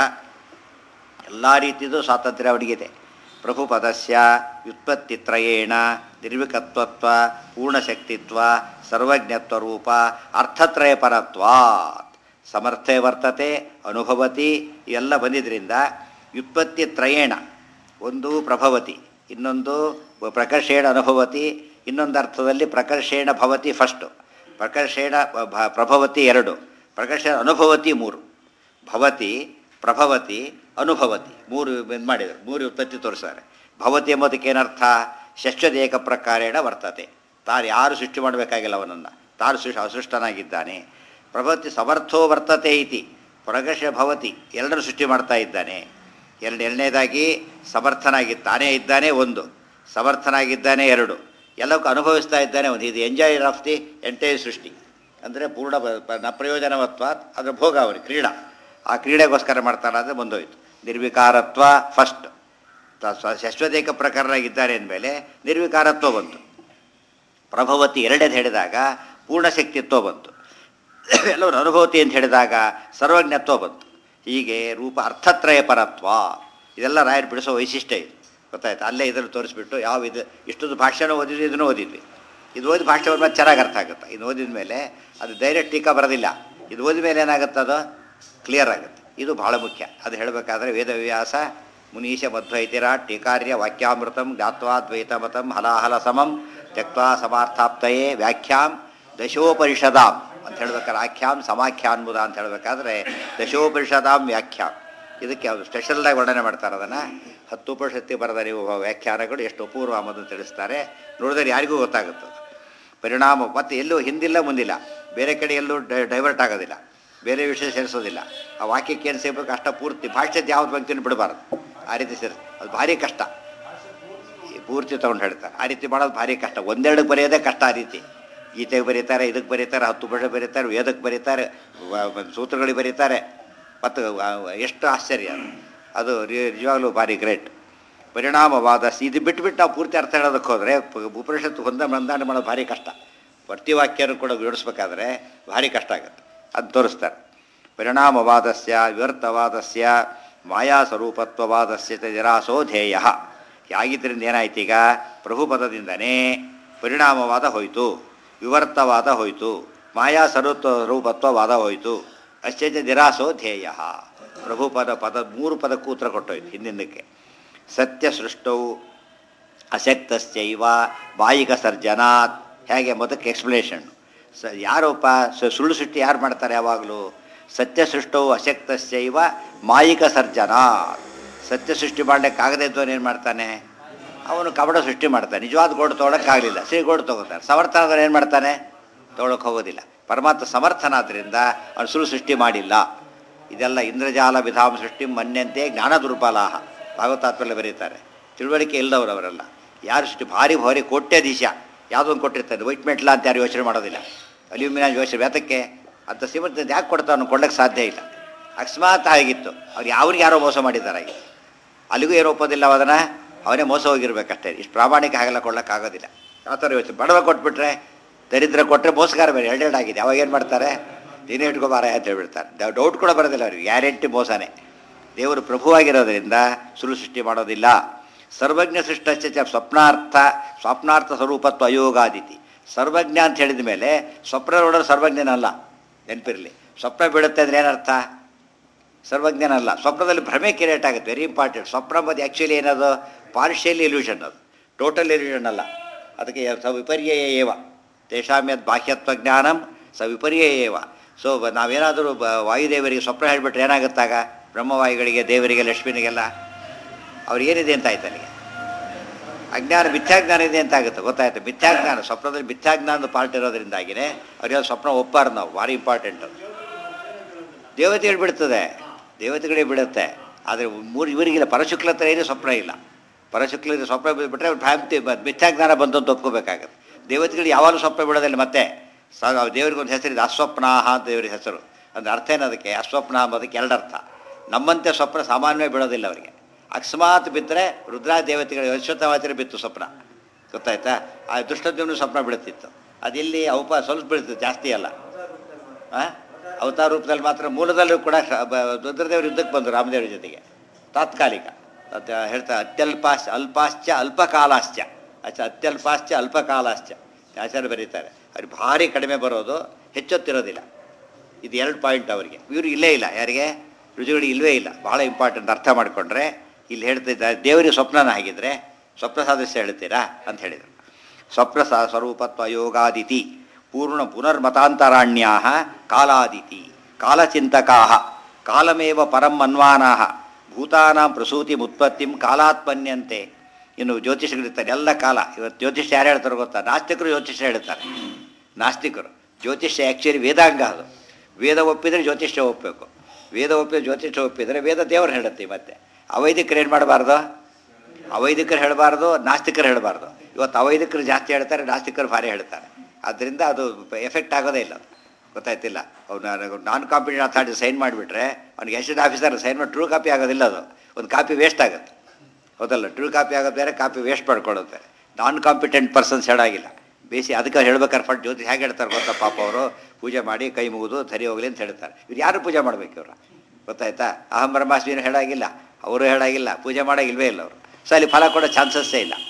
ಎಲ್ಲ ರೀತಿಯದು ಸ್ವಾತಂತ್ರ್ಯ ಅವನಿಗಿದೆ ಪ್ರಭು ಪದಸ್ಯ ವ್ಯುತ್ಪತ್ತಿತ್ರಯೇಣ ನಿರ್ವಿಕತ್ವತ್ವ ಪೂರ್ಣಶಕ್ತಿತ್ವ ಸರ್ವಜ್ಞತ್ವ ರೂಪ ಅರ್ಥತ್ರಯ ಪರತ್ವಾತ್ ಸಮರ್ಥೆ ವರ್ತತೆ ಅನುಭವತಿ ಇವೆಲ್ಲ ಬಂದಿದ್ದರಿಂದ ವ್ಯುತ್ಪತ್ತಿ ತ್ರಯೇಣ ಒಂದು ಪ್ರಭವತಿ ಇನ್ನೊಂದು ಪ್ರಕರ್ಷೇಣ ಅನುಭವತಿ ಇನ್ನೊಂದು ಅರ್ಥದಲ್ಲಿ ಪ್ರಕರ್ಷೇಣ ಭವತಿ ಫಸ್ಟು ಪ್ರಕರ್ಷೇಣ ಭ- ಪ್ರಭವತಿ ಎರಡು ಪ್ರಕರ್ಷೇಣ ಅನುಭವತಿ ಮೂರು ಭವತಿ ಪ್ರಭವತಿ ಅನುಭವತಿ ಮೂರು ಇದು ಮಾಡಿದರು ಮೂರು ಉತ್ಪತ್ತಿ ತೋರಿಸ್ತಾರೆ ಭವತಿ ಎಂಬುದಕ್ಕೆ ಏನರ್ಥ ಷಷ್ಠದೇಕ ಪ್ರಕಾರೇಣ ವರ್ತತೆ ತಾನು ಯಾರು ಸೃಷ್ಟಿ ಮಾಡಬೇಕಾಗಿಲ್ಲ ಅವನನ್ನು ತಾನು ಸೃಷ್ಟಿ ಅಸೃಷ್ಟನಾಗಿದ್ದಾನೆ ಪ್ರಭವತಿ ಸಮರ್ಥೋ ವರ್ತತೆ ಇತಿ ಪ್ರಕರ್ಷ ಭವತಿ ಎರಡನ್ನು ಸೃಷ್ಟಿ ಮಾಡ್ತಾ ಇದ್ದಾನೆ ಎರಡು ಎರಡನೇದಾಗಿ ಸಮರ್ಥನಾಗಿ ತಾನೇ ಇದ್ದಾನೆ ಒಂದು ಸಮರ್ಥನಾಗಿದ್ದಾನೆ ಎರಡು ಎಲ್ಲಕ್ಕೂ ಅನುಭವಿಸ್ತಾ ಇದ್ದಾನೆ ಒಂದು ಇದು ಎಂಜಾಯರ್ ಆಫ್ ದಿ ಎಂಟೈರ್ ಸೃಷ್ಟಿ ಅಂದರೆ ಪೂರ್ಣ ಬ- ಪ- ನ ಪ್ರಯೋಜನವತ್ವ ಅದರ ಭೋಗ ಅವನಿಗೆ ಕ್ರೀಡಾ ಆ ಕ್ರೀಡೆಗೋಸ್ಕರ ಮಾಡ್ತಾನೆ ಅಂದರೆ ಮುಂದೋಯ್ತು ನಿರ್ವಿಕಾರತ್ವ ಫಸ್ಟ್ ಶಶ್ವದೇಕ ಪ್ರಕರಣ ಇದ್ದಾರೆ ಅಂದಮೇಲೆ ನಿರ್ವಿಕಾರತ್ವ ಬಂತು ಪ್ರಭವತಿ ಎರಡೇದು ಹೇಳಿದಾಗ ಪೂರ್ಣಶಕ್ತಿತ್ವ ಬಂತು ಎಲ್ಲರೂ ಅನುಭವತಿ ಅಂತ ಹೇಳಿದಾಗ ಸರ್ವಜ್ಞತ್ವ ಬಂತು ಹೀಗೆ ರೂಪ ಅರ್ಥತ್ರಯ ಪರತ್ವ ಇದೆಲ್ಲ ರಾಯರು ಬಿಡಿಸೋ ವೈಶಿಷ್ಟ್ಯ ಇದು ಗೊತ್ತಾಯ್ತು ಅಲ್ಲೇ ಇದನ್ನು ತೋರಿಸ್ಬಿಟ್ಟು ಯಾವ ಇದು ಇಷ್ಟೊಂದು ಭಾಷೆನೂ ಓದಿದ್ವಿ ಇದನ್ನು ಓದಿದ್ವಿ ಇದು ಓದಿ ಭಾಷೆ ಓದ್ ಮೇಲೆ ಚೆನ್ನಾಗಿ ಅರ್ಥ ಆಗುತ್ತೆ ಇದು ಓದಿದ ಮೇಲೆ ಅದು ಡೈರೆಕ್ಟ್ ಟೀಕಾ ಬರೋದಿಲ್ಲ ಇದು ಓದಿದ ಮೇಲೆ ಏನಾಗುತ್ತೆ ಅದು ಕ್ಲಿಯರ್ ಆಗುತ್ತೆ ಇದು ಬಹಳ ಮುಖ್ಯ ಅದು ಹೇಳಬೇಕಾದ್ರೆ ವೇದವ್ಯಾಸ ಮುನೀಶ ಮಧ್ವೈತಿರ ಟೀಕಾರ್ಯ ವಾಕ್ಯಾಮೃತಂ ಜ್ಞಾತ್ವಾ ದ್ವೈತಮತಂ ಹಲಾಹಲ ಸಮಂ ತ್ಯಕ್ವಾ ಸಮಾರ್ಥಾಪ್ತಯೇ ವ್ಯಾಖ್ಯಾಂ ದಶೋಪರಿಷದಾಂ ಅಂತ ಹೇಳ್ಬೇಕಾದ್ರೆ ಆಖ್ಯಾಂ ಸಮಾಖ್ಯಾನ್ಬುದ ಅಂತ ಹೇಳಬೇಕಾದ್ರೆ ದಶೋಪರಿಷದಾಂ ವ್ಯಾಖ್ಯಾಂ ಇದಕ್ಕೆ ಅವರು ಸ್ಪೆಷಲ್ಲಾಗಿ ವರ್ಣನೆ ಮಾಡ್ತಾರೆ ಅದನ್ನು ಹತ್ತು ಉಪನಿಷತ್ತಿ ಬರೆದ ನೀವು ವ್ಯಾಖ್ಯಾನಗಳು ಎಷ್ಟು ಅಪೂರ್ವ ಅನ್ನೋದನ್ನು ತಿಳಿಸ್ತಾರೆ ನೋಡಿದ್ರೆ ಯಾರಿಗೂ ಗೊತ್ತಾಗುತ್ತದೆ ಪರಿಣಾಮ ಮತ್ತು ಎಲ್ಲೂ ಹಿಂದಿಲ್ಲ ಮುಂದಿಲ್ಲ ಬೇರೆ ಕಡೆ ಎಲ್ಲೂ ಡೈವರ್ಟ್ ಆಗೋದಿಲ್ಲ ಬೇರೆ ವಿಷಯ ಸೇರಿಸೋದಿಲ್ಲ ಆ ವಾಕ್ಯಕ್ಕೆ ಏನು ಸೇರ್ಬೇಕು ಅಷ್ಟ ಪೂರ್ತಿ ಭಾಷ್ಯದ ಯಾವ್ದು ಬಂತೀನಿ ಬಿಡಬಾರ್ದು ಆ ರೀತಿ ಸೇರಿಸ್ ಅದು ಭಾರಿ ಕಷ್ಟ ಈ ಪೂರ್ತಿ ತೊಗೊಂಡು ಹೇಳ್ತಾರೆ ಆ ರೀತಿ ಮಾಡೋದು ಭಾರಿ ಕಷ್ಟ ಒಂದೆರಡಕ್ಕೆ ಬರೆಯೋದೇ ಕಷ್ಟ ಆ ರೀತಿ ಗೀತೆಗೆ ಬರೀತಾರೆ ಇದಕ್ಕೆ ಬರೀತಾರೆ ಹತ್ತು ವರ್ಷ ಬರೀತಾರೆ ವೇದಕ್ಕೆ ಬರೀತಾರೆ ವ- ವ- ಸೂತ್ರಗಳಿಗೆ ಬರೀತಾರೆ ಮತ್ತು ವ- ಎಷ್ಟು ಆಶ್ಚರ್ಯ ಅದು. ಅದು ರಿ- ನಿಜವಾಗ್ಲೂ ಭಾರಿ ಗ್ರೇಟ್ ಪರಿಣಾಮವಾದ ಸ- ಇದು ಬಿಟ್ಬಿಟ್ಟು ನಾವು ಪೂರ್ತಿ ಅರ್ಥ ಹೇಳೋದಕ್ಕೆ ಹೋದರೆ ಉಪನಿಷತ್ತು ಹೊಂದ ಮಂದಾಣ ಮಾಡೋದು ಭಾರಿ ಕಷ್ಟ ಪ್ರತಿವಾಕ್ಯನೂ ಕೂಡ ವಿವರಿಸ್ಬೇಕಾದ್ರೆ ಭಾರಿ ಕಷ್ಟ ಆಗುತ್ತೆ ಅದು ತೋರಿಸ್ತಾರೆ ಪರಿಣಾಮವಾದಸ್ಯ ವ್ಯರ್ಥವಾದಸ್ಯ ಮಾಯಾ ಸ್ವರೂಪತ್ವವಾದಸ್ಯ ಚ ನಿರಾಸೋ ಧ್ಯೇಯ ಆಗಿದ್ದರಿಂದ ಏನಾಯ್ತು ಈಗ ಪ್ರಭು ಪದದಿಂದನೇ ಪರಿಣಾಮವಾದ ಹೋಯಿತು ವಿವರ್ತವಾದ ಹೋಯಿತು ಮಾಯಾ ಸರ್ವತ್ವ ರೂಪತ್ವವಾದ ಹೋಯಿತು ಅಷ್ಟೇ ನಿರಾಸೋ ಧ್ಯೇಯ ಪ್ರಭು ಪದ ಪದ ಮೂರು ಪದಕ್ಕೂ ಉತ್ತರ ಕೊಟ್ಟೋಯ್ತು ಹಿಂದಿಂದಕ್ಕೆ ಸತ್ಯ ಸೃಷ್ಟವು ಅಶಕ್ತಶ್ಚೈವ ಬಾಯಿಕ ಸರ್ಜನಾತ್ ಹೇಗೆ ಮೊದಕ್ಕೆ ಎಕ್ಸ್ಪ್ಲೇಷನ್ ಸ ಯಾರೊಬ್ಬ ಸ- ಸುಳ್ಳು ಸೃಷ್ಟಿ ಯಾರು ಮಾಡ್ತಾರೆ ಯಾವಾಗಲೂ ಸತ್ಯ ಸೃಷ್ಟವು ಅಶಕ್ತಶ್ಚೈವ ಮಾಯಿಕ ಸರ್ಜನಾತ್ ಸತ್ಯ ಸೃಷ್ಟಿ ಮಾಡಲಿಕ್ಕಾಗದೇ ಇದ್ದವನು ಏನು ಮಾಡ್ತಾನೆ ಅವನು ಕಬಡ ಸೃಷ್ಟಿ ಮಾಡ್ತಾನೆ ನಿಜವಾದ ಗೋಡು ತೊಗೊಳಕ್ಕಾಗಲಿಲ್ಲ ಶ್ರೀ ಗೋಡು ತೊಗೋತಾನೆ ಸಮರ್ಥನಾದವನು ಏನು ಮಾಡ್ತಾನೆ ತೊಗೊಳಕ್ಕೆ ಹೋಗೋದಿಲ್ಲ ಪರಮಾತ್ಮ ಸಮರ್ಥನಾದ್ದರಿಂದ ಅವನು ಸುಳ್ಳು ಸೃಷ್ಟಿ ಮಾಡಿಲ್ಲ ಇದೆಲ್ಲ ಇಂದ್ರಜಾಲ ವಿಧಾಮ ಸೃಷ್ಟಿ ಮನ್ಯಂತೆ ಜ್ಞಾನ ದುರ್ಬಲಾಹ ಭಾಗವತಾತ್ಮಲ್ಲಿ ಬರೀತಾರೆ ತಿಳುವಳಿಕೆ ಇಲ್ಲದವರು ಅವರೆಲ್ಲ ಯಾರು ಸೃಷ್ಟಿ ಭಾರಿ ಭಾರಿ ಕೋಟ್ಯಾಧೀಶ ಯಾವುದೋ ಒಂದು ಕೊಟ್ಟಿರ್ತಾರೆ ವೈಟ್ ಮೆಟ್ಲ ಅಂತ ಯಾರು ಯೋಚನೆ ಮಾಡೋದಿಲ್ಲ ಅಲ್ಯೂಮಿನಿಯಂ ಯೋಚನೆ ವ್ಯಾತಕ್ಕೆ ಅಂತ ಶ್ರೀಮಂತ ಯಾಕೆ ಕೊಡ್ತಾವನು ಕೊಡ್ಲಿಕ್ಕೆ ಸಾಧ್ಯ ಇಲ್ಲ ಅಕಸ್ಮಾತ್ ಆಗಿತ್ತು ಅವ್ರು ಯಾವ್ರಿಗೆ ಯಾರೋ ಮೋಸ ಮಾಡಿದ್ದಾರೆ ಅಲ್ಲಿಗೂ ಏನು ಒಪ್ಪೋದಿಲ್ಲ ಅದನ್ನು ಅವನೇ ಮೋಸ ಹೋಗಿರ್ಬೇಕಷ್ಟೇ ಇಷ್ಟು ಪ್ರಾಮಾಣಿಕ ಹಾಗೆಲ್ಲ ಕೊಡ್ಲಿಕ್ಕಾಗೋದಿಲ್ಲ ಆ ಥರ ಯೋಚನೆ ಬಡವ ಕೊಟ್ಬಿಟ್ರೆ ದರಿದ್ರ ಕೊಟ್ಟರೆ ಮೋಸಗಾರ ಬೇರೆ ಎರಡೆರಡಾಗಿದೆ ಅವಾಗ ಏನು ಮಾಡ್ತಾರೆ ನೀನೇ ಇಟ್ಕೋಬಾರ ಅಂತ ಹೇಳ್ಬಿಡ್ತಾರೆ ಡ- ಡೌಟ್ ಕೂಡ ಬರೋದಿಲ್ಲ ಅವ್ರಿಗೆ ಗ್ಯಾರಂಟಿ ಮೋಸನೇ ದೇವರು ಪ್ರಭುವಾಗಿರೋದ್ರಿಂದ ಸುಳ್ಳು ಸೃಷ್ಟಿ ಮಾಡೋದಿಲ್ಲ ಸರ್ವಜ್ಞ ಸೃಷ್ಟಶ್ಚ ಚ ಸ್ವಪ್ನಾರ್ಥ ಸ್ವಪ್ನಾರ್ಥ ಸ್ವರೂಪತ್ವ ಅಯೋಗಾದಿತಿ ಸರ್ವಜ್ಞ ಅಂತ ಹೇಳಿದ ಮೇಲೆ ಸ್ವಪ್ನ ನೋಡೋದು ಸರ್ವಜ್ಞನಲ್ಲ ನೆನಪಿರಲಿ ಸ್ವಪ್ನ ಬೀಳುತ್ತೆ ಅಂದ್ರೆ ಏನರ್ಥ ಸರ್ವಜ್ಞನಲ್ಲ ಸ್ವಪ್ನದಲ್ಲಿ ಭ್ರಮೆ ಕ್ರಿಯೇಟ್ ಆಗುತ್ತೆ ವೆರಿ ಇಂಪಾರ್ಟೆಂಟ್ ಸ್ವಪ್ನ ಮತ್ತು ಆ್ಯಕ್ಚುಲಿ ಏನದು ಪಾರ್ಷಿಯಲ್ ಇಲ್ಯೂಷನ್ ಅದು ಟೋಟಲ್ ಇಲ್ಯೂಷನ್ ಅಲ್ಲ ಅದಕ್ಕೆ ಸ ವಿಪರ್ಯಯ ಏವ ತೇಷಾಂ ಯದ್ ಬಾಹ್ಯತ್ವ ಜ್ಞಾನಂ ಸ ವಿಪರ್ಯಯ ಏವ ಸೊ ನಾವೇನಾದರೂ ಬ ವಾಯುದೇವರಿಗೆ ಸ್ವಪ್ನ ಹೇಳಿಬಿಟ್ರೆ ಏನಾಗುತ್ತಾಗ ಬ್ರಹ್ಮವಾಯುಗಳಿಗೆ ದೇವರಿಗೆ ಲಕ್ಷ್ಮೀನಿಗೆಲ್ಲ ಅವ್ರಿಗೇನಿದೆ ಅಂತ ಆಯ್ತು ಅಲ್ಲಿಗೆ ಅಜ್ಞಾನ ಮಿಥ್ಯಾಜ್ಞಾನ ಇದೆ ಅಂತ ಆಗುತ್ತೆ ಗೊತ್ತಾಯ್ತು ಮಿಥ್ಯಾಜ್ಞಾನ ಸ್ವಪ್ನದಲ್ಲಿ ಮಿಥ್ಯಾಜ್ಞಾನದ ಪಾರ್ಟ್ ಇರೋದ್ರಿಂದಾಗಿನೇ ಅವ್ರಿಗೆ ಸ್ವಪ್ನ ಒಪ್ಪಾರು ನಾವು ಭಾರಿ ಇಂಪಾರ್ಟೆಂಟ್ ಅದು ದೇವತೆಗಳು ಬಿಡ್ತದೆ ದೇವತೆಗಳೇ ಬಿಡುತ್ತೆ ಆದರೆ ಮೂರು ಇವರಿಗಿಲ್ಲ ಪರಶುಕ್ಲ ಹತ್ರ ಏನು ಸ್ವಪ್ನ ಇಲ್ಲ ಪರಶುಕ್ಲ ಸ್ವಪ್ನ ಬಿಟ್ಟರೆ ಅವ್ರು ಭ್ರಾಂತಿ ಬ- ಮಿಥ್ಯಾಜ್ಞಾನ ಬಂತು ಅಂತ ಒಪ್ಕೋಬೇಕಾಗತ್ತೆ ದೇವತೆಗಳು ಯಾವಾಗಲೂ ಸ್ವಪ್ನ ಬಿಡೋದಿಲ್ಲ ಮತ್ತೆ ಸ ದೇವರಿಗೆ ಒಂದು ಹೆಸರಿದೆ ಅಸ್ವಪ್ನಾಹ ಅಂತ ದೇವರಿಗೆ ಹೆಸರು ಅಂದ್ರೆ ಅರ್ಥ ಏನದಕ್ಕೆ ಅಸ್ವಪ್ನ ಅಂಬೋದಕ್ಕೆ ಎರಡು ಅರ್ಥ ನಮ್ಮಂತೆ ಸ್ವಪ್ನ ಸಾಮಾನ್ಯವಾಗಿ ಬಿಡೋದಿಲ್ಲ ಅವರಿಗೆ ಅಕಸ್ಮಾತ್ ಬಿದ್ದರೆ ರುದ್ರಾ ದೇವತೆಗಳು ಅಶ್ವತ್ಥವಾಚರ ಬಿತ್ತು ಸ್ವಪ್ನ ಗೊತ್ತಾಯ್ತಾ ಆ ದುಷ್ಟದೇವನು ಸ್ವಪ್ನ ಬೀಳುತ್ತಿತ್ತು ಅದಿಲ್ಲಿ ಅವಪ ಸ್ವಲ್ಪ ಬೀಳ್ತಿತ್ತು ಜಾಸ್ತಿ ಅಲ್ಲ ಆ? ಅವತಾರ ರೂಪದಲ್ಲಿ ಮಾತ್ರ ಮೂಲದಲ್ಲೂ ಕೂಡ ಶ- ಬ- ರುದ್ರದೇವರು ಯುದ್ಧಕ್ಕೆ ಬಂದರು ರಾಮದೇವರ ಜೊತೆಗೆ ತಾತ್ಕಾಲಿಕ ಅತ್ ಹೇಳ್ತಾ ಅತ್ಯಲ್ಪಾಶ್ಚ ಅಲ್ಪಾಶ್ಚ ಅಲ್ಪಕಾಲಾಶ್ಚ ಅಚ್ಚ ಅತ್ಯಲ್ಪಾಶ್ಚ ಅಲ್ಪಕಾಲಾಶ್ಚ ಆಚಾರ್ಯ ಬರೀತಾರೆ ಅವ್ರಿಗೆ ಭಾರಿ ಕಡಿಮೆ ಬರೋದು ಹೆಚ್ಚೊತ್ತಿರೋದಿಲ್ಲ ಇದು ಎರಡು ಪಾಯಿಂಟ್ ಅವರಿಗೆ ಇವರು ಇಲ್ಲೇ ಇಲ್ಲ ಯಾರಿಗೆ ರುಜುಗಳಿಗೆ ಇಲ್ಲವೇ ಇಲ್ಲ ಬಹಳ ಇಂಪಾರ್ಟೆಂಟ್ ಅರ್ಥ ಮಾಡಿಕೊಂಡ್ರೆ ಇಲ್ಲಿ ಹೇಳ್ತಿದ್ದಾರೆ ದೇವರಿಗೆ ಸ್ವಪ್ನನ ಆಗಿದ್ರೆ ಸ್ವಪ್ನ ಸಾದೃಶ್ಯ ಹೇಳ್ತೀರಾ ಅಂತ ಹೇಳಿದರು ಸ್ವಪ್ನ ಸ ಸ್ವರೂಪತ್ವ ಯೋಗಾದಿತಿ ಪೂರ್ಣ ಪುನರ್ಮತಾಂತರಾಣ್ಯಾ ಕಾಲಾದಿತಿ ಕಾಲಚಿಂತಕಾ ಕಾಲಮೇವ ಪರಂ ಮನ್ವಾನಾ ಭೂತಾನಾಂ ಪ್ರಸೂತಿ ಮುತ್ಪತ್ತಿಂ ಕಾಲಾತ್ಮನ್ಯಂತೆ ಇನ್ನು ಜ್ಯೋತಿಷಗಳಿರ್ತಾರೆ ಎಲ್ಲ ಕಾಲ ಇವತ್ತು ಜ್ಯೋತಿಷ್ಯ ಯಾರು ಹೇಳ್ತಾರೆ ಗೊತ್ತಾ ನಾಸ್ತಿಕರು ಜ್ಯೋತಿಷ್ಯ ಹೇಳ್ತಾರೆ ನಾಸ್ತಿಕರು ಜ್ಯೋತಿಷ್ಯ ಆ್ಯಕ್ಚುಲಿ ವೇದಾಂಗ ಅದು ವೇದ ಒಪ್ಪಿದರೆ ಜ್ಯೋತಿಷ್ಯ ಒಪ್ಪಬೇಕು ವೇದ ಒಪ್ಪಿದ್ರೆ ಜ್ಯೋತಿಷ್ಯ ಒಪ್ಪಿದರೆ ವೇದ ದೇವರು ಹೇಳುತ್ತೆ ಮತ್ತೆ ಅವೈದಿಕರು ಏನು ಮಾಡಬಾರ್ದು ಅವೈದಿಕರು ಹೇಳಬಾರ್ದು ನಾಸ್ತಿಕರು ಹೇಳಬಾರ್ದು ಇವತ್ತು ಅವೈದಿಕರು ಜಾಸ್ತಿ ಹೇಳ್ತಾರೆ ನಾಸ್ತಿಕರು ಭಾರಿ ಹೇಳ್ತಾರೆ ಆದ್ದರಿಂದ ಅದು ಎಫೆಕ್ಟ್ ಆಗೋದೇ ಇಲ್ಲ ಅದು ಗೊತ್ತಾಯ್ತಿಲ್ಲ ಅವ್ನು ನಾನ್ ಕಾಂಪಿಟೆಂಟ್ ಅಥಾರಿಟಿ ಸೈನ್ ಮಾಡಿಬಿಟ್ರೆ ಅವ್ನಿಗೆ ಎಷ್ಟೆಡ್ ಆಫೀಸರ್ ಸೈನ್ ಮಾಡಿ ಟ್ರೂ ಕಾಪಿ ಆಗೋದಿಲ್ಲ ಅದು ಒಂದು ಕಾಪಿ ವೇಸ್ಟ್ ಆಗುತ್ತೆ ಹೌದಲ್ಲ ಟ್ರೂ ಕಾಪಿ ಆಗೋದು ಬೇರೆ ಕಾಪಿ ವೇಸ್ಟ್ ಮಾಡ್ಕೊಳ್ಳೋದು ಬೇರೆ ನಾನ್ ಕಾಂಪಿಟೆಂಟ್ ಪರ್ಸನ್ಸ್ ಹೇಳಾಗಿಲ್ಲ ಬೇಸಿ ಅದಕ್ಕೆ ಹೇಳ್ಬೇಕಾದ್ರೆ ಫಟ್ ಜ್ಯೋತಿ ಹೇಗೆ ಹೇಳ್ತಾರೆ ಗೊತ್ತಾ ಪಾಪ ಅವರು ಪೂಜೆ ಮಾಡಿ ಕೈ ಮುಗಿದು ಸರಿ ಹೋಗಲಿ ಅಂತ ಹೇಳ್ತಾರೆ ಇವ್ರು ಯಾರು ಪೂಜೆ ಮಾಡ್ಬೇಕು ಇವ್ರು ಗೊತ್ತಾಯ್ತಾ ಅಹಂ ಬ್ರಹ್ಮಾಸ್ಮಿನೂ ಹೇಳಾಗಿಲ್ಲ ಅವರು ಹೇಳಾಗಿಲ್ಲ ಪೂಜೆ ಮಾಡೋಗಿಲ್ವೇ ಇಲ್ಲ ಅವರು ಸೊ ಅಲ್ಲಿ ಫಲ ಕೊಡೋ ಚಾನ್ಸಸ್ಸೇ ಇಲ್ಲ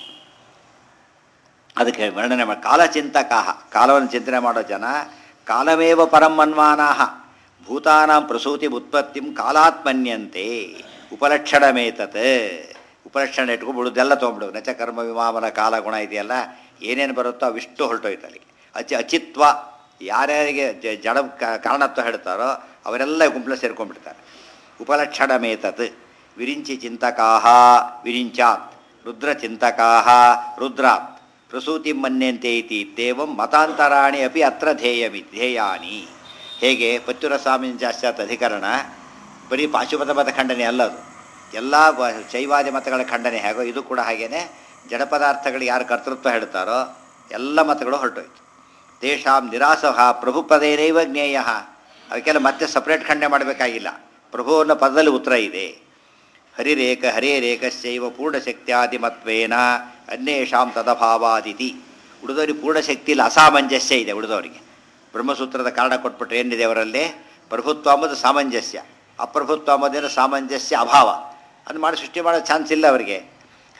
ಅದಕ್ಕೆ ವರ್ಣನೆ ಮಾಡಿ ಕಾಲಚಿಂತಕಾಹ ಕಾಲವನ್ನು ಚಿಂತನೆ ಮಾಡೋ ಜನ ಕಾಲಮೇವ ಪರಂ ಮನ್ವಾನಾಹ ಭೂತಾನಾಂ ಪ್ರಸೂತಿ ಉತ್ಪತ್ತಿಂ ಕಾಲಾತ್ಮನ್ಯಂತೆ ಉಪಲಕ್ಷಣಮೇತತ್ ಉಪಲಕ್ಷಣ ಇಟ್ಕೊಂಡ್ಬಿಡುದೆಲ್ಲ ತೊಗೊಂಬಿಡು ನಚ ಕರ್ಮ ವಿಮಾಮನ ಕಾಲ ಗುಣ ಇದೆಯಲ್ಲ ಏನೇನು ಬರುತ್ತೋ ಅವಿಷ್ಟು ಹೊರಟೋಯ್ತು ಅಲ್ಲಿಗೆ ಅಚಿ ಅಚಿತ್ವ ಯಾರ್ಯಾರಿಗೆ ಜ- ಜಡ ಕ- ಕಾರಣತ್ವ ಹೇಳ್ತಾರೋ ಅವರೆಲ್ಲ ಗುಂಪಲ ಸೇರ್ಕೊಂಡ್ಬಿಡ್ತಾರೆ ಉಪಲಕ್ಷಣಮೇತತ್ ವಿರಿಂಚಿ ಚಿಂತಕಾಹ ವಿರಿಂಚಾತ್ ರುದ್ರಚಿಂತಕಾಹ ರುದ್ರಾತ್ ಪ್ರಸೂತಿ ಮನ್ಯಂತೆ ಇತಿ ಇತ್ಯೇವಂ ಮತಾಂತರಾಣಿ ಅಪಿ ಅತ್ರ ಧ್ಯೇಯಮಿ ಧ್ಯೇಯಾನಿ ಹೇಗೆ ಪತ್ಯುರ ಸಾಮಂಜಸ್ಯಾತ್ ಅಧಿಕರಣ ಬರೀ ಪಾಶುಪತ ಮತ ಖಂಡನೆ ಅಲ್ಲದು ಎಲ್ಲ ಬ- ಶೈವಾದಿ ಮತಗಳ ಖಂಡನೆ ಹೇಗೋ ಇದು ಕೂಡ ಹಾಗೇನೆ ಜಡ ಪದಾರ್ಥಗಳಿಗೆ ಯಾರು ಕರ್ತೃತ್ವ ಹೇಳ್ತಾರೋ ಎಲ್ಲ ಮತಗಳು ಹೊರಟೋಯ್ತು ತೇಷಾಂ ನಿರಾಸಹ ಪ್ರಭುಪದೇನೈವ ಜ್ಞೇಯ ಅದಕ್ಕೆಲ್ಲ ಮತ್ತೆ ಸಪ್ರೇಟ್ ಖಂಡನೆ ಮಾಡಬೇಕಾಗಿಲ್ಲ ಪ್ರಭು ಅನ್ನೋ ಪದದಲ್ಲಿ ಉತ್ತರ ಇದೆ ಹರಿರೇಕ ಹರೇರೇಕಸ್ಯೈವ ಪೂರ್ಣಶಕ್ತ್ಯಾದಿಮತ್ವೇನ ಅನ್ಯೇಷಾಂ ತದಭಾವಾದಿತಿ ಉಳಿದವರಿಗೆ ಪೂರ್ಣಶಕ್ತಿ ಇಲ್ಲ ಅಸಾಮಂಜಸ್ಯ ಇದೆ ಉಳಿದವರಿಗೆ ಬ್ರಹ್ಮಸೂತ್ರದ ಕಾರಣ ಕೊಟ್ಬಿಟ್ರೆ ಏನಿದೆ ಅವರಲ್ಲಿ ಪ್ರಭುತ್ವ ಅಂಬುದು ಸಾಮಂಜಸ್ಯ ಅಪ್ರಭುತ್ವ ಅಂಬುದೇನು ಸಾಮಂಜಸ್ಯ ಅಭಾವ ಅದು ಮಾಡಿ ಸೃಷ್ಟಿ ಮಾಡೋ ಚಾನ್ಸ್ ಇಲ್ಲ ಅವರಿಗೆ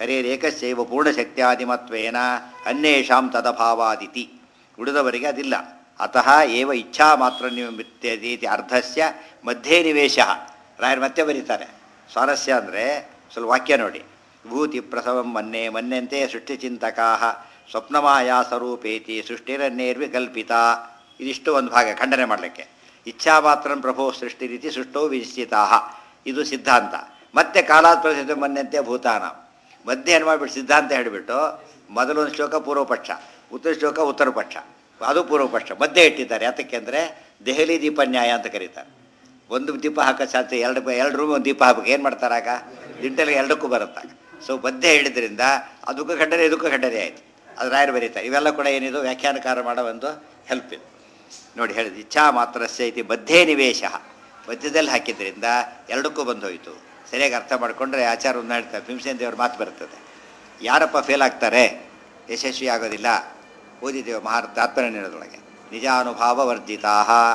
ಹರೇರೇಕಸ್ಯೈವ ಪೂರ್ಣಶಕ್ತ್ಯಾದಿಮತ್ವೇನ ಅನ್ಯೇಷಾಂ ತದಭಾವಾದಿತಿ ಉಳಿದವರಿಗೆ ಅದಿಲ್ಲ ಅತಃ ಏವ ಇಚ್ಛಾ ಮಾತ್ರ ನಿಮಿತ್ಯದೀತಿ ಅರ್ಧಸ್ಯ ಮಧ್ಯೆ ನಿವೇಶ ರಾಯರು ಮತ್ತೆ ಬರೀತಾರೆ ಸ್ವಾರಸ್ಯ ಅಂದರೆ ಸ್ವಲ್ಪ ವಾಕ್ಯ ನೋಡಿ ಭೂತಿ ಪ್ರಸವಂ ಮನ್ನೆ ಮನ್ಯಂತೆ ಸೃಷ್ಟಿಚಿಂತಕಾ ಸ್ವಪ್ನಮಾಯಾ ಸ್ವರೂಪೇತಿ ಸೃಷ್ಟಿರನ್ನೇರ್ವಿಕಲ್ಪಿತ ಇದಿಷ್ಟು ಒಂದು ಭಾಗ ಖಂಡನೆ ಮಾಡಲಿಕ್ಕೆ ಇಚ್ಛಾ ಮಾತ್ರ ಪ್ರಭೋ ಸೃಷ್ಟಿ ರೀತಿ ಸೃಷ್ಟೋ ವಿನಿಶ್ಚಿತಾ ಇದು ಸಿದ್ಧಾಂತ ಮತ್ತೆ ಕಾಲಾತ್ ಪ್ರಸಿದ್ಧ ಮನ್ಯಂತೆ ಭೂತಾನ ಮಧ್ಯೆ ಏನು ಮಾಡಿಬಿಟ್ಟು ಸಿದ್ಧಾಂತ ಹೇಳಿಬಿಟ್ಟು ಮೊದಲೊಂದು ಶ್ಲೋಕ ಪೂರ್ವ ಪಕ್ಷ ಉತ್ತರ ಶ್ಲೋಕ ಉತ್ತರ ಪಕ್ಷ ಅದು ಪೂರ್ವ ಪಕ್ಷ ಮಧ್ಯೆ ಇಟ್ಟಿದ್ದಾರೆ ಯಾತಕ್ಕೆ ಅಂದರೆ ದೆಹಲಿ ದೀಪ ನ್ಯಾಯ ಅಂತ ಕರೀತಾರೆ ಒಂದು ದೀಪ ಹಾಕೋ ಸಾಧ್ಯ ಎರಡು ಎರಡು ರೂಮ್ ಒಂದು ದೀಪ ಹಾಕಬೇಕು ಏನು ಮಾಡ್ತಾರೆ ಆಗ ದಿಂಟಲ್ಲಿ ಎರಡಕ್ಕೂ ಬರುತ್ತಾಗ ಸೊ ಮಧ್ಯೆ ಹೇಳಿದ್ರಿಂದ ಅದಕ್ಕೂ ಖಂಡನೆ ಇದಕ್ಕೂ ಖಂಡನೆ ಆಯಿತು ಅದು ರಾಯರು ಬರೀತಾರೆ ಇವೆಲ್ಲ ಕೂಡ ಏನಿದು ವ್ಯಾಖ್ಯಾನಕಾರ ಮಾಡೋ ಒಂದು ಹೆಲ್ಪ್ ಇದು ನೋಡಿ ಹೇಳಿದ ಇಚ್ಛಾ ಮಾತ್ರಸ್ಯ ಇತಿ ಮಧ್ಯೆ ನಿವೇಶ ಮಧ್ಯದಲ್ಲಿ ಹಾಕಿದ್ರಿಂದ ಎರಡಕ್ಕೂ ಬಂದು ಹೋಯಿತು ಸರಿಯಾಗಿ ಅರ್ಥ ಮಾಡಿಕೊಂಡ್ರೆ ಆಚಾರ ಒಂದು ಹೇಳ್ತಾರೆ ಭೀಮಸೇನ ದೇವ್ರ ಮಾತು ಬರ್ತದೆ ಯಾರಪ್ಪ ಫೇಲ್ ಆಗ್ತಾರೆ ಯಶಸ್ವಿ ಆಗೋದಿಲ್ಲ ಓದಿದ್ದೇವೆ ಮಹಾ ತಾತ್ಪರ್ಯದೊಳಗೆ ನಿಜಾನುಭಾವ ವರ್ಜಿತಾ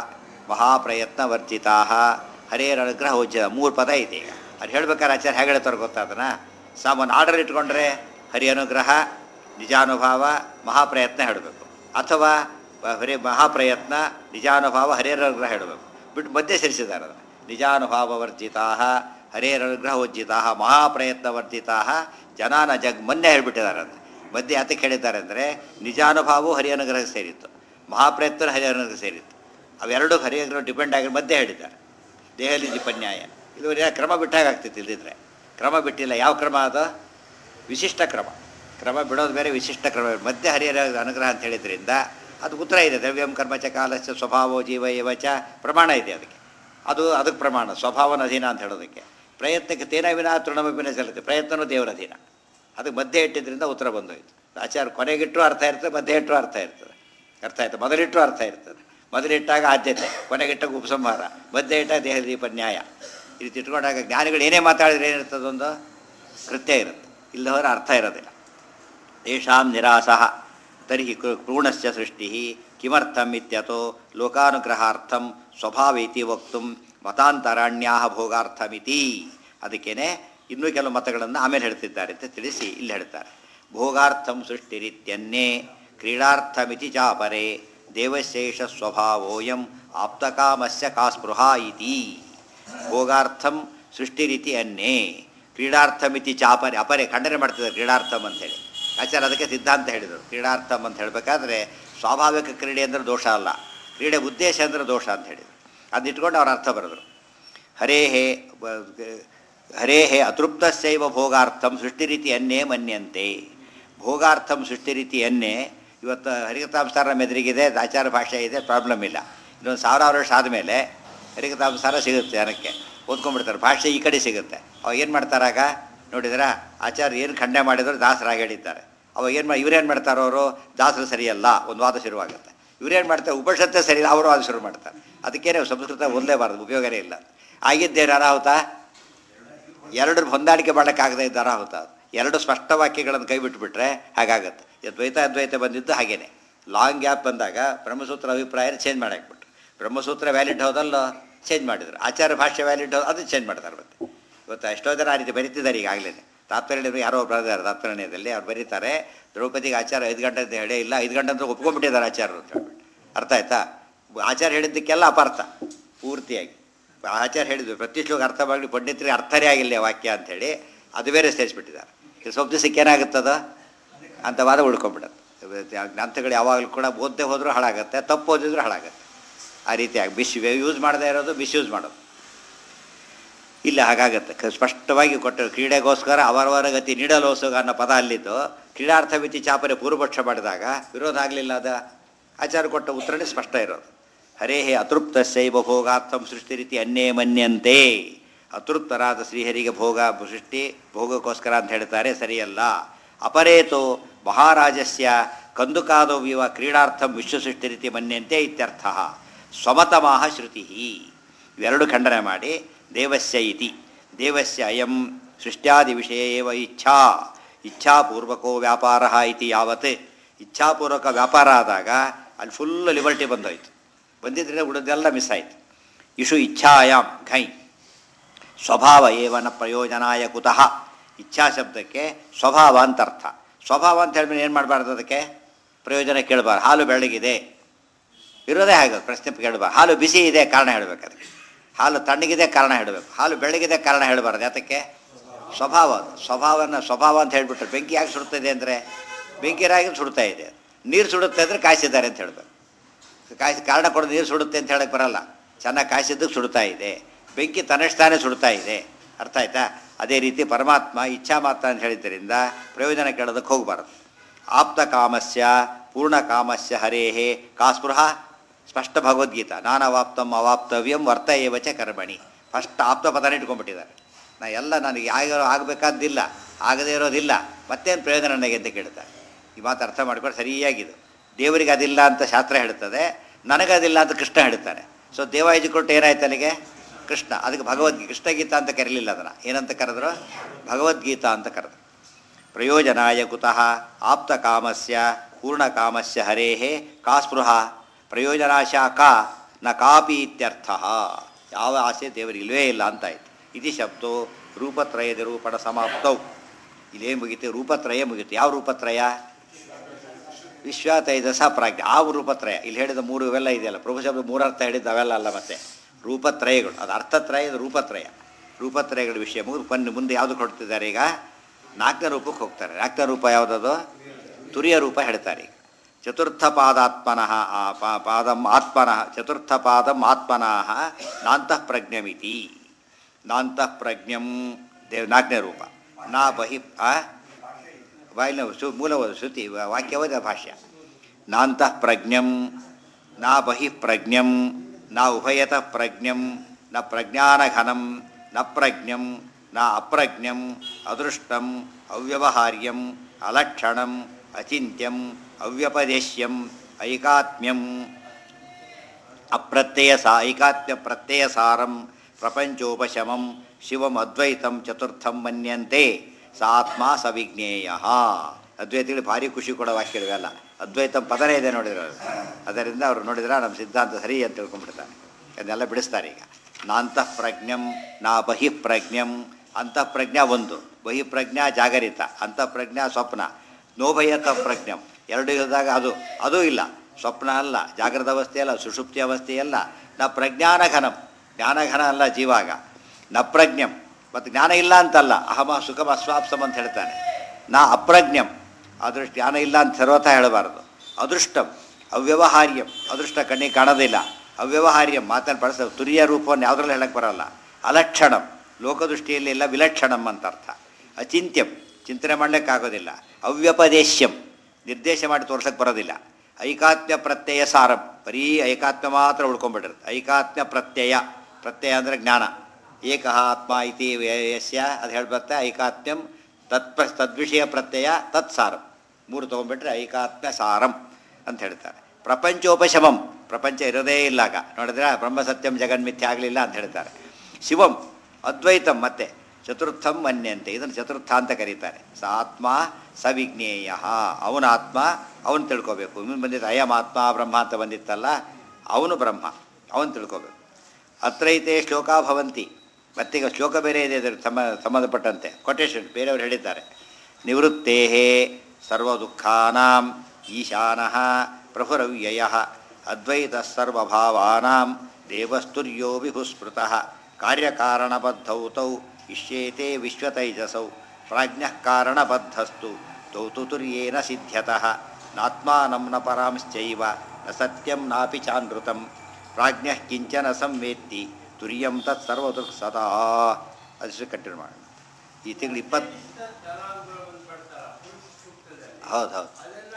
ಮಹಾಪ್ರಯತ್ನ ವರ್ಜಿತಾ ಹರೇರ ಅನುಗ್ರಹ ಉಜ್ಜ ಮೂರು ಪದ ಇದೆ ಈಗ ಅದು ಹೇಳ್ಬೇಕಾದ್ರೆ ಆಚಾರ ಹೇಗೆ ಹೇಳ್ತಾರೆ ಗೊತ್ತಾ ಅದನ್ನು ಸಾಮಾನು ಆರ್ಡರ್ ಇಟ್ಕೊಂಡ್ರೆ ಹರಿ ಅನುಗ್ರಹ ನಿಜಾನುಭಾವ ಮಹಾಪ್ರಯತ್ನ ಹೇಳಬೇಕು ಅಥವಾ ಹರೇ ಮಹಾಪ್ರಯತ್ನ ನಿಜಾನುಭಾವ ಹರೇರ ಅನುಗ್ರಹ ಹೇಳಬೇಕು ಬಿಟ್ಟು ಮಧ್ಯೆ ಸೇರಿಸಿದ್ದಾರೆ ಅದನ್ನು ನಿಜಾನುಭಾವ ವರ್ಜಿತಾ ಹರೇರ ಅನುಗ್ರಹ ಉಜ್ಜಿತಾ ಮಹಾಪ್ರಯತ್ನ ವರ್ಜಿತಾ ಜನಾನ ಜಗ್ ಮೊನ್ನೆ ಹೇಳ್ಬಿಟ್ಟಿದ್ದಾರೆ ಅದು ಮಧ್ಯೆ ಯಾತಕ್ಕೆ ಹೇಳಿದ್ದಾರೆ ಅಂದರೆ ನಿಜಾನುಭಾವವು ಹರಿ ಅನುಗ್ರಹ ಸೇರಿತ್ತು ಮಹಾಪ್ರಯತ್ನ ಹರಿ ಅನುಗ್ರಹ ಸೇರಿತ್ತು ಅವೆರಡು ಹರಿ ಅನುಗ್ರಹ ಡಿಪೆಂಡ್ ಆಗಿ ಮಧ್ಯೆ ಹೇಳಿದ್ದಾರೆ ದೇಹಲಿ ದೀಪನ್ಯಾಯ ಇದು ಕ್ರಮ ಬಿಟ್ಟಾಗ ಆಗ್ತಿತ್ತು ಇಲ್ದಿದ್ರೆ ಕ್ರಮ ಬಿಟ್ಟಿಲ್ಲ ಯಾವ ಕ್ರಮ ಅದು ವಿಶಿಷ್ಟ ಕ್ರಮ ಕ್ರಮ ಬಿಡೋದು ಬೇರೆ ವಿಶಿಷ್ಟ ಕ್ರಮ ಬೇರೆ. ಮಧ್ಯೆ ಹರಿಹರ ಅನುಗ್ರಹ ಅಂತ ಹೇಳಿದ್ರಿಂದ ಅದು ಉತ್ತರ ಇದೆ ದ್ರವ್ಯಂ ಕರ್ಮಚ ಕಾಲಸ್ಯ ಸ್ವಭಾವೋ ಜೀವ ಇವಚ ಪ್ರಮಾಣ ಇದೆ ಅದಕ್ಕೆ ಅದು ಅದಕ್ಕೆ ಪ್ರಮಾಣ ಸ್ವಭಾವನ ಅಧೀನ ಅಂತ ಹೇಳೋದಕ್ಕೆ ಪ್ರಯತ್ನಕ್ಕೆ ತೇನ ವಿನ ತೃಣಮಪಿನ ಚಲತೆ ಪ್ರಯತ್ನನೂ ದೇವರ ಅಧೀನ ಅದಕ್ಕೆ ಮಧ್ಯೆ ಇಟ್ಟಿದ್ರಿಂದ ಉತ್ತರ ಬಂದೋಯ್ತು ಆಚಾರ ಕೊನೆಗಿಟ್ಟರು ಅರ್ಥ ಇರ್ತದೆ ಮಧ್ಯೆ ಇಟ್ಟರು ಅರ್ಥ ಇರ್ತದೆ ಅರ್ಥ ಆಯ್ತು ಮೊದಲಿಟ್ಟರು ಅರ್ಥ ಇರ್ತದೆ ಮೊದಲಿಟ್ಟಾಗ ಆದ್ಯತೆ ಕೊನೆಗಿಟ್ಟಾಗ ಉಪಸಂಹಾರ ಮಧ್ಯೆ ಇಟ್ಟಾಗ ದೇಹ ದೀಪ ನ್ಯಾಯ ಈ ರೀತಿ ಇಟ್ಕೊಂಡಾಗ ಜ್ಞಾನಿಗಳು ಏನೇ ಮಾತಾಡಿದ್ರೆ ಏನಿರ್ತದೆ ಒಂದು ಕೃತ್ಯ ಇರುತ್ತೆ ಇಲ್ಲದವರ ಅರ್ಥ ಇರೋದಿಲ್ಲ ತೇಷಾಂ ನಿರಾಸಃ ತರ್ಹಿ ಕ್ರೂಣಸ್ಯ ಸೃಷ್ಟಿ ಕಿಮರ್ಥಂ ಇತ್ಯತೋ ಲೋಕಾನುಗ್ರಹಾರ್ಥಂ ಸ್ವಭಾವೇತಿ ವಕ್ತು ಮತಾಂತರಾಣ್ಯಾ ಭೋಗಾರ್ಥಮಿತಿ ಅದಕ್ಕೇನೆ ಇನ್ನೂ ಕೆಲವು ಮತಗಳನ್ನು ಆಮೇಲೆ ಹೇಳ್ತಿದ್ದಾರೆ ಅಂತ ತಿಳಿಸಿ ಇಲ್ಲಿ ಹೇಳ್ತಾರೆ ಭೋಗಾರ್ಥಂ ಸೃಷ್ಟಿರಿತ್ಯನ್ನೇ ಕ್ರೀಡಾರ್ಥಮಿತಿ ಚಾಪರೆ ದೇವಶೇಷ ಸ್ವಭಾವೋಯಂ ಆಪ್ತಕಾಮಸ್ಯ ಕಾ ಸ್ಪೃಹಾ ಇತಿ ಭೋಗಾರ್ಥಂ ಸೃಷ್ಟಿರೀತಿ ಅನ್ನೇ ಕ್ರೀಡಾರ್ಥಮಿತಿ ಚಾಪರೆ ಅಪರೆ ಖಂಡನೆ ಮಾಡ್ತಿದ್ದಾರೆ ಕ್ರೀಡಾರ್ಥಂ ಅಂತೇಳಿ ಆಚಾರ ಅದಕ್ಕೆ ಸಿದ್ಧಾಂತ ಹೇಳಿದರು ಕ್ರೀಡಾರ್ಥಂ ಅಂತ ಹೇಳಬೇಕಾದ್ರೆ ಸ್ವಾಭಾವಿಕ ಕ್ರೀಡೆ ಅಂದರೆ ದೋಷ ಅಲ್ಲ ಕ್ರೀಡೆ ಉದ್ದೇಶ ಅಂದರೆ ದೋಷ ಅಂತ ಹೇಳಿದರು ಅದನ್ನ ಇಟ್ಕೊಂಡು ಅವ್ರ ಅರ್ಥ ಬರೆದರು ಹರೇಹೇ ಹರೇಹೇ ಅತೃಪ್ತಸ್ಯೈವ ಭೋಗಾರ್ಥಂ ಸೃಷ್ಟಿರೀತಿ ಅನ್ನೇ ಮನ್ಯಂತೆ ಭೋಗಾರ್ಥಂ ಸೃಷ್ಟಿರೀತಿ ಅನ್ನೇ ಇವತ್ತು ಹರಿಕತಾಂಸಾರ ಮೆದುರಿಗಿದೆ ಆಚಾರ ಭಾಷೆ ಇದೆ ಪ್ರಾಬ್ಲಮ್ ಇಲ್ಲ ಇನ್ನೊಂದು ಸಾವಿರಾರು ವರ್ಷ ಆದಮೇಲೆ ಹರಿಕತಾಂಸಾರ ಸಿಗುತ್ತೆ ಜನಕ್ಕೆ ಓದ್ಕೊಂಡ್ಬಿಡ್ತಾರೆ ಭಾಷೆ ಈ ಕಡೆ ಸಿಗುತ್ತೆ ಅವಾಗ ಏನು ಮಾಡ್ತಾರಾಗ ನೋಡಿದ್ರಾ ಆಚಾರ್ಯ ಏನು ಖಂಡನೆ ಮಾಡಿದ್ರು ದಾಸರಾಗಿ ಹೇಳಿದ್ದಾರೆ ಅವಾಗ ಏನು ಮಾಡಿ ಇವ್ರೇನು ಮಾಡ್ತಾರೆ ಅವರು ದಾಸರು ಸರಿಯಲ್ಲ ಒಂದು ವಾದ ಶುರುವಾಗುತ್ತೆ ಇವ್ರೇನು ಮಾಡ್ತಾರೆ ಉಪನಿಷತ್ತೇ ಸರಿಯಿಲ್ಲ ಅವರು ವಾದ ಶುರು ಮಾಡ್ತಾರೆ ಅದಕ್ಕೇನೆ ಸಂಸ್ಕೃತ ಓದಲೇಬಾರ್ದು ಉಪಯೋಗನೇ ಇಲ್ಲ ಆಗಿದ್ದೇನು ಅನಾಹುತ ಎರಡು ಹೊಂದಾಣಿಕೆ ಮಾಡೋಕ್ಕಾಗದೇ ಇದ್ದ ಅನಾಹುತ ಅದು ಎರಡು ಸ್ಪಷ್ಟ ವಾಕ್ಯಗಳನ್ನು ಕೈ ಬಿಟ್ಬಿಟ್ರೆ ಹಾಗಾಗತ್ತೆ ಈ ದ್ವೈತ ಅದ್ವೈತ ಬಂದಿದ್ದು ಹಾಗೇನೆ ಲಾಂಗ್ ಗ್ಯಾಪ್ ಬಂದಾಗ ಬ್ರಹ್ಮಸೂತ್ರ ಅಭಿಪ್ರಾಯ ಚೇಂಜ್ ಮಾಡಾಕ್ಬಿಟ್ರು ಬ್ರಹ್ಮಸೂತ್ರ ವ್ಯಾಲಿಡ್ ಹೌದಲ್ಲ ಚೇಂಜ್ ಮಾಡಿದ್ರು ಆಚಾರ ಭಾಷೆ ವ್ಯಾಲಿಡ್ ಹೌದು ಅದು ಚೇಂಜ್ ಮಾಡ್ತಾರೆ ಮತ್ತೆ ಇವತ್ತು ಎಷ್ಟೋ ಜನ ಆ ರೀತಿ ಬರೀತಿದ್ದಾರೆ ಈಗಾಗಲೇ ತಾತ್ಪರ್ಯಗಳು ಯಾರೋ ಒಬ್ಬರು ಬರೆದಿದ್ದಾರೆ ತಾತ್ಪರ್ಯದಲ್ಲಿ ಅವ್ರು ಬರೀತಾರೆ ದ್ರೌಪದಿಗೆ ಆಚಾರ ಐದು ಗಂಟೆ ಅಂತ ಹೇಳೇ ಇಲ್ಲ ಐದು ಗಂಟೆ ಅಂತ ಒಪ್ಕೊಂಡ್ಬಿಟ್ಟಿದ್ದಾರೆ ಆಚಾರ್ಯರು ಅಂತ ಹೇಳ್ಬಿಟ್ಟು ಅರ್ಥ ಆಯ್ತಾ ಆಚಾರ ಹೇಳಿದ್ದಕ್ಕೆಲ್ಲ ಅಪಾರ್ಥ ಪೂರ್ತಿಯಾಗಿ ಆಚಾರ ಹೇಳಿದ್ವಿ ಪ್ರತಿ ಶ್ಲೋಕ ಅರ್ಥ ಮಾಡಿ ಪಂಡಿತರಿಗೆ ಅರ್ಥನೇ ಆಗಿಲ್ಲ ಈ ವಾಕ್ಯ ಅಂಥೇಳಿ ಅದು ಬೇರೆ ಸೇರಿಸ್ಬಿಟ್ಟಿದ್ದಾರೆ ಇದು ಸ್ವಲ್ಪ ದಿವಸಕ್ಕೆ ಏನಾಗುತ್ತದ ಅಂತ ವಾದ ಉಳ್ಕೊಂಬಿಡುತ್ತೆ ಗ್ರಂಥಗಳು ಯಾವಾಗಲೂ ಕೂಡ ಓದದೆ ಹೋದರೂ ಹಾಳಾಗುತ್ತೆ ತಪ್ಪು ಓದಿದ್ರು ಹಾಳಾಗುತ್ತೆ ಆ ರೀತಿಯಾಗಿ ಮಿಸ್ ಯೂಸ್ ಮಾಡದೇ ಇರೋದು ಮಿಸ್ಯೂಸ್ ಮಾಡೋದು ಇಲ್ಲ ಹಾಗಾಗತ್ತೆ ಕ- ಸ್ಪಷ್ಟವಾಗಿ ಕೊಟ್ಟು ಕ್ರೀಡೆಗೋಸ್ಕರ ಅವರವರ ಗತಿ ನೀಡಲೋಸುಗ ಅನ್ನೋ ಪದ ಅಲ್ಲಿದ್ದು ಕ್ರೀಡಾರ್ಥ ಮಿತಿ ಚಾಪರೆ ಪೂರ್ವಪಕ್ಷ ಮಾಡಿದಾಗ ವಿರೋಧ ಆಗಲಿಲ್ಲ ಅದ ಆಚಾರ ಕೊಟ್ಟ ಉತ್ತರನೇ ಸ್ಪಷ್ಟ ಇರೋದು ಹರೇಹೇ ಅತೃಪ್ತಸ್ಯೈವ ಭೋಗಾರ್ಥಂ ಸೃಷ್ಟಿ ರೀತಿ ಅನ್ನೇ ಮನ್ಯಂತೆ ಅತೃಪ್ತರಾದ ಶ್ರೀಹರಿಗೆ ಭೋಗ ಸೃಷ್ಟಿ ಭೋಗಕ್ಕೋಸ್ಕರ ಅಂತ ಹೇಳ್ತಾರೆ ಸರಿಯಲ್ಲ ಅಪರೇತೋ ಮಹಾರಾಜಸ್ಯ ಕಂದುಕಾದವ್ಯವ ಕ್ರೀಡಾರ್ಥಂ ವಿಶ್ವಸೃಷ್ಟಿ ರೀತಿ ಮನ್ಯಂತೆ ಇತ್ಯರ್ಥ ಸ್ವಮತಮಾಹ ಶ್ರುತಿ ಇವೆರಡು ಖಂಡನೆ ಮಾಡಿ ದೇವಸ್ಯ ಇತಿ ದೇವಸ್ಯ ಅಯಂ ಸೃಷ್ಟ್ಯಾದಿ ವಿಷಯ ಏವ ಇಚ್ಛಾ ಇಚ್ಛಾಪೂರ್ವಕೋ ವ್ಯಾಪಾರ ಇತಿ ಯಾವತ್ ಇಚ್ಛಾಪೂರ್ವಕ ವ್ಯಾಪಾರ ಆದಾಗ ಅಲ್ಲಿ ಫುಲ್ ಲಿಬರ್ಟಿ ಬಂದೋಯ್ತು ಬಂದಿದ್ರೆ ಉಳಿದೆಲ್ಲ ಮಿಸ್ ಆಯಿತು ಇಷು ಇಚ್ಛಾಯಾಮ್ ಘೈ ಸ್ವಭಾವ ಏವನ ಪ್ರಯೋಜನಾಯ ಕುತಃ ಇಚ್ಛಾ ಶಬ್ದಕ್ಕೆ ಸ್ವಭಾವ ಅಂತ ಅರ್ಥ ಸ್ವಭಾವ ಅಂತ ಹೇಳಿದ್ರೆ ಏನು ಮಾಡಬಾರ್ದು ಅದಕ್ಕೆ ಪ್ರಯೋಜನ ಕೇಳಬಾರ್ದು ಹಾಲು ಬೆಳಗಿದೆ ಇರೋದೇ ಹಾಗೆ ಪ್ರಶ್ನೆ ಕೇಳಬಾರ್ದು ಹಾಲು ಬಿಸಿ ಇದೆ ಕಾರಣ ಹೇಳಬೇಕು ಅದಕ್ಕೆ ಹಾಲು ತಣ್ಣಗಿದೆ ಕಾರಣ ಹೇಳಬೇಕು ಹಾಲು ಬೆಳಗಿದೆ ಕಾರಣ ಹೇಳಬಾರ್ದು ಯಾತಕ್ಕೆ ಸ್ವಭಾವ ಅದು ಸ್ವಭಾವನ ಸ್ವಭಾವ ಅಂತ ಹೇಳ್ಬಿಟ್ರೆ ಬೆಂಕಿ ಯಾಕೆ ಸುಡ್ತದೆ ಅಂದರೆ ಬೆಂಕಿ ರಾಗಿ ಸುಡ್ತಾ ಇದೆ ನೀರು ಸುಡುತ್ತೆ ಅಂದರೆ ಕಾಯಿಸಿದ್ದಾರೆ ಅಂತ ಹೇಳಬೇಕು ಕಾಯಿಸಿ ಕಾರಣ ಕೊಡೋದು ನೀರು ಸುಡುತ್ತೆ ಅಂತ ಹೇಳಕ್ಕೆ ಬರಲ್ಲ ಚೆನ್ನಾಗಿ ಕಾಯಿಸಿದ್ದಕ್ಕೆ ಸುಡ್ತಾ ಇದೆ ಬೆಂಕಿ ತನ್ನಷ್ಟಾನೇ ಸುಡ್ತಾ ಇದೆ ಅರ್ಥ ಆಯ್ತಾ ಅದೇ ರೀತಿ ಪರಮಾತ್ಮ ಇಚ್ಛಾ ಮಾತ್ರ ಅಂತ ಹೇಳಿದ್ದರಿಂದ ಪ್ರಯೋಜನ ಕೇಳೋದಕ್ಕೆ ಹೋಗಬಾರದು ಆಪ್ತ ಕಾಮಸ್ಯ ಪೂರ್ಣ ಕಾಮಸ್ಯ ಹರೇಹೇ ಕಾಸ್ಪೃಹ ಸ್ಪಷ್ಟ ಭಗವದ್ಗೀತಾ ನಾನವಾಪ್ತಂ ಅವಾಪ್ತವ್ಯಂ ವರ್ತ ಏವಚ ಕರ್ಮಣಿ ಫಸ್ಟ್ ಆಪ್ತ ಪದನ ಇಟ್ಕೊಂಡ್ಬಿಟ್ಟಿದ್ದಾರೆ ನಾ ಎಲ್ಲ ನನಗೆ ಯಾವ ಆಗಬೇಕಾದ್ದಿಲ್ಲ ಆಗದೇ ಇರೋದಿಲ್ಲ ಮತ್ತೇನು ಪ್ರಯೋಜನ ನನಗೆ ಅಂತ ಕೇಳ್ತಾರೆ ಈ ಮಾತು ಅರ್ಥ ಮಾಡ್ಕೊಂಡು ಸರಿಯಾಗಿದೆ ದೇವರಿಗೆ ಅದಿಲ್ಲ ಅಂತ ಶಾಸ್ತ್ರ ಹೇಳ್ತದೆ ನನಗದಿಲ್ಲ ಅಂತ ಕೃಷ್ಣ ಹೇಳ್ತಾನೆ ಸೊ ದೇವ ಕೊಟ್ಟು ಏನಾಯ್ತು ಅಲ್ಲಿಗೆ ಕೃಷ್ಣ ಅದಕ್ಕೆ ಭಗವದ್ಗೀ ಕೃಷ್ಣಗೀತಾ ಅಂತ ಕರೀಲಿಲ್ಲ ಅದನ್ನು ಏನಂತ ಕರೆದ್ರು ಭಗವದ್ಗೀತಾ ಅಂತ ಕರೆದ್ರು ಪ್ರಯೋಜನಾಯ ಕುತಃ ಆಪ್ತ ಕಾಮಸ್ಯ ಪೂರ್ಣ ಕಾಮಸ್ಯ ಹರೇಹೇ ಕಾ ಸ್ಪೃಹ ಪ್ರಯೋಜನಾಶಾ ಕಾ ನ ಕಾಪಿ ಇತ್ಯರ್ಥ ಯಾವ ಆಸೆ ದೇವರಿಗೆ ಇಲ್ವೇ ಇಲ್ಲ ಅಂತಾಯ್ತು ಇತಿ ಶಬ್ದೋ ರೂಪತ್ರಯ ನಿರೂಪಣ ಸಮಾಪ್ತೌ ಇಲ್ಲೇನು ಮುಗೀತು ರೂಪತ್ರಯ ಮುಗೀತು ಯಾವ ರೂಪತ್ರಯ ವಿಶ್ವ ತೈಜಸ ಪ್ರಾಜ್ಞೆ ಆ ರೂಪತ್ರಯ ಇಲ್ಲಿ ಹೇಳಿದ ಮೂರು ಇವೆಲ್ಲ ಇದೆಯಲ್ಲ ಪ್ರಭು ಶಬ್ದ ಮೂರರ್ಥ ಹೇಳಿದ್ದು ಅವೆಲ್ಲ ಅಲ್ಲ ಮತ್ತೆ ರೂಪತ್ರಯಗಳು ಅದು ಅರ್ಥತ್ರಯ ಇದು ರೂಪತ್ರಯ ರೂಪತ್ರಯಗಳ ವಿಷಯ ಮುಗಿದು ಬನ್ನಿ ಮುಂದೆ ಯಾವುದು ಕೊಡ್ತಿದ್ದಾರೆ ಈಗ ನಾಲ್ಕನೇ ರೂಪಕ್ಕೆ ಹೋಗ್ತಾರೆ ನಾಲ್ಕನೇ ರೂಪ ಯಾವುದದು ತುರಿಯ ರೂಪ ಹೇಳ್ತಾರೆ ಈಗ ಚತುರ್ಥ ಪಾದಾತ್ಮನಃ ಆ ಪಾ- ಪಾದಂ ಆತ್ಮನಃ ಚತುರ್ಥ ಪಾದಂ ಆತ್ಮನಃ ನಾಂತಃ ಪ್ರಜ್ಞಮಿತಿ ನಾಂತಃ ಪ್ರಜ್ಞಂ ದೇವ್ ನಾಲ್ಕನೇ ರೂಪ ನಾ ಬಹಿ ಆ ಬಾಯಿನ ಸು ಮೂಲ ಶ್ರುತಿ ವಾಕ್ಯವದ ಭಾಷ್ಯ ನಾಂತಃ ಪ್ರಜ್ಞಂ ನಾ ಬಹಿಃ ಪ್ರಜ್ಞಂ ನ ಉಭಯತಃ ಪ್ರಜ್ಞಂ ನ ಪ್ರಜ್ಞಾನಘನಂ ನ ಪ್ರಜ್ಞಂ ನ ಅಪ್ರಜ್ಞಂ ಅದೃಷ್ಟಂ ಅವ್ಯವಹಾರ್ಯಂ ಅಲಕ್ಷಣಂ ಅಚಿಂತ್ಯಂ ಅವ್ಯಪದೇಶ್ಯಂ ಐಕಾತ್ಮ್ಯಂ ಅಪ್ರತ್ಯಯ ಸಾ ಐಕಾತ್ಮ್ಯ ಪ್ರತ್ಯಯ ಸಾರಂ ಪ್ರಪಂಚೋಪಶಮಂ ಶಿವಂ ಅದ್ವೈತಂ ಚತುರ್ಥಂ ಮನ್ಯಂತೆ ಸಾತ್ಮ ಸವಿಜ್ಞೇಯ ಅದ್ವೈತಗಳು ಭಾರಿ ಖುಷಿ ಕೊಡೋ ವಾಕ್ಯಗಳಿವೆಲ್ಲ ಅದ್ವೈತಂ ಪದನೇ ಇದೆ ನೋಡಿದ್ರೆ ಅದು. ಅದರಿಂದ ಅವರು ನೋಡಿದ್ರೆ ನಮ್ಮ ಸಿದ್ಧಾಂತ ಸರಿ ಅಂತ ತಿಳ್ಕೊಂಡ್ಬಿಡ್ತಾರೆ ಅದನ್ನೆಲ್ಲ ಬಿಡಿಸ್ತಾರೆ ಈಗ ನಾಂತಃ ಪ್ರಜ್ಞಂ ನಾ ಬಹಿಃ ಪ್ರಜ್ಞಂ ಅಂತಃಪ್ರಜ್ಞಾ ಒಂದು ಬಹಿಃಪ್ರಜ್ಞಾ ಜಾಗರಿತ ಅಂತಃಪ್ರಜ್ಞಾ ಸ್ವಪ್ನ ನೋಭಯತ ಪ್ರಜ್ಞಂ ಎರಡು ಇಲ್ಲದಾಗ ಅದು ಅದೂ ಇಲ್ಲ ಸ್ವಪ್ನ ಅಲ್ಲ ಜಾಗೃತ ಅವಸ್ಥೆ ಅಲ್ಲ ಸುಷುಪ್ತಿ ಅವಸ್ಥೆ ಅಲ್ಲ ನ ಪ್ರಜ್ಞಾನಘನಂ ಜ್ಞಾನಘನ ಅಲ್ಲ ಜೀವಾಗ ನ ಪ್ರಜ್ಞಂ ಮತ್ತು ಜ್ಞಾನ ಇಲ್ಲ ಅಂತಲ್ಲ ಅಹಮ ಸುಖಮ ಸ್ವಾಪ್ಸಮ್ ಅಂತ ಹೇಳ್ತಾನೆ ನಾ ಅಪ್ರಜ್ಞಂ ಅದೃಷ್ಟ ಜ್ಞಾನ ಇಲ್ಲ ಅಂತ ಸರ್ವಥ ಹೇಳಬಾರದು ಅದೃಷ್ಟಂ ಅವ್ಯವಹಾರ್ಯಂ ಅದೃಷ್ಟ ಕಣ್ಣಿಗೆ ಕಾಣೋದಿಲ್ಲ ಅವ್ಯವಹಾರ್ಯಂ ಮಾತನ್ನು ಬಳಸ ತುರಿಯ ರೂಪವನ್ನು ಯಾವುದ್ರಲ್ಲಿ ಹೇಳಕ್ಕೆ ಬರಲ್ಲ ಅಲಕ್ಷಣಂ ಲೋಕದೃಷ್ಟಿಯಲ್ಲಿ ಎಲ್ಲ ವಿಲಕ್ಷಣಂ ಅಂತ ಅರ್ಥ ಅಚಿಂತ್ಯಂ ಚಿಂತನೆ ಮಾಡಲಿಕ್ಕಾಗೋದಿಲ್ಲ ಅವ್ಯಪದೇಶ್ಯಂ ನಿರ್ದೇಶ ಮಾಡಿ ತೋರ್ಸಕ್ಕೆ ಬರೋದಿಲ್ಲ ಐಕಾತ್ಮ್ಯ ಪ್ರತ್ಯಯ ಸಾರಂ ಬರೀ ಐಕಾತ್ಮ್ಯ ಮಾತ್ರ ಉಳ್ಕೊಂಡ್ಬಿಟ್ಟಿರುತ್ತೆ ಐಕಾತ್ಮ್ಯ ಪ್ರತ್ಯಯ ಪ್ರತ್ಯಯ ಅಂದರೆ ಜ್ಞಾನ ಏಕಃ ಆತ್ಮ ಇತಿ ಯಸ್ಯ ಅದು ಹೇಳ್ಬತ್ತೆ ಐಕಾತ್ಮ್ಯಂ ತತ್ಪ ತದ್ವಿಷಯ ಪ್ರತ್ಯಯ ತತ್ಸಾರಂ ಮೂರು ತೊಗೊಂಡ್ಬಿಟ್ರೆ ಐಕಾತ್ಮ್ಯ ಸಾರಂ ಅಂತ ಹೇಳ್ತಾರೆ ಪ್ರಪಂಚೋಪಶಮಂ ಪ್ರಪಂಚ ಇರೋದೇ ಇಲ್ಲಾಗ ನೋಡಿದ್ರೆ ಬ್ರಹ್ಮ ಸತ್ಯಂ ಜಗನ್ಮಿಥ್ಯ ಆಗಲಿಲ್ಲ ಅಂತ ಹೇಳ್ತಾರೆ ಶಿವಂ ಅದ್ವೈತಂ ಮತ್ತೆ ಚತುರ್ಥಂ ಮನ್ಯಂತೆ ಇದನ್ನು ಚತುರ್ಥ ಅಂತ ಕರೀತಾರೆ ಸ ಆತ್ಮ ಸವಿಜ್ಞೇಯ ಅವನ ಆತ್ಮ ಅವನು ತಿಳ್ಕೊಬೇಕು ಇನ್ನು ಬಂದಿತ್ತು ಅಯಂ ಆತ್ಮ ಬ್ರಹ್ಮ ಅಂತ ಬಂದಿತ್ತಲ್ಲ ಅವನು ಬ್ರಹ್ಮ ಅವನು ತಿಳ್ಕೊಬೇಕು ಅತ್ರೈತೆ ಶ್ಲೋಕ ಭವಂತಿ ಮತ್ತೀಗ ಶ್ಲೋಕ ಬೇರೆ ಇದೆ ಇದರ ಸಮ ಸಂಬಂಧಪಟ್ಟಂತೆ ಕೊಟೇಶನ್ ಬೇರೆಯವರು ಹೇಳಿದ್ದಾರೆ ನಿವೃತ್ತೇ ಸರ್ವ ದುಃಖಾನಾಂ ಈಶಾನಃ ಪ್ರಭುರವ್ಯಯ ಅದ್ವೈತ ಸರ್ವಭಾವಾನಾಂ ದೇವಸ್ತುರ್ಯೋ ವಿಭುಸ್ಮೃತಃ ಕಾರ್ಯಕಾರಣಬದ್ಧೌ ತೌ ಇಷ್ಯೇತೆ ವಿಶ್ವತೈಜಸೌ ಪ್ರಾಜ್ಞಃ ಕಾರಣಬದ್ಧಸ್ತು ತೌ ತು ತುರ್ಯೇನ ಸಿದ್ಧ್ಯತಃ ನಾತ್ಮಾನಂ ನ ಪರಾಂಶ್ಚೈವ ನ ಸತ್ಯಂ ನಾಪಿ ಚಾನೃತಂ ಪ್ರಾಜ್ಞಃ ಕಿಂಚನ ಸಂವೇತ್ತಿ ತುರ್ಯಂ ತತ್ ಸರ್ವದೃಕ್ ಸದಾ ಅದಷ್ಟು ಕಂಟಿನ್ಯೂ ಮಾಡೋಣ ಈ ತಿಂಗಳು ಇಪ್ಪತ್ತು ಹೌದು ಹೌದು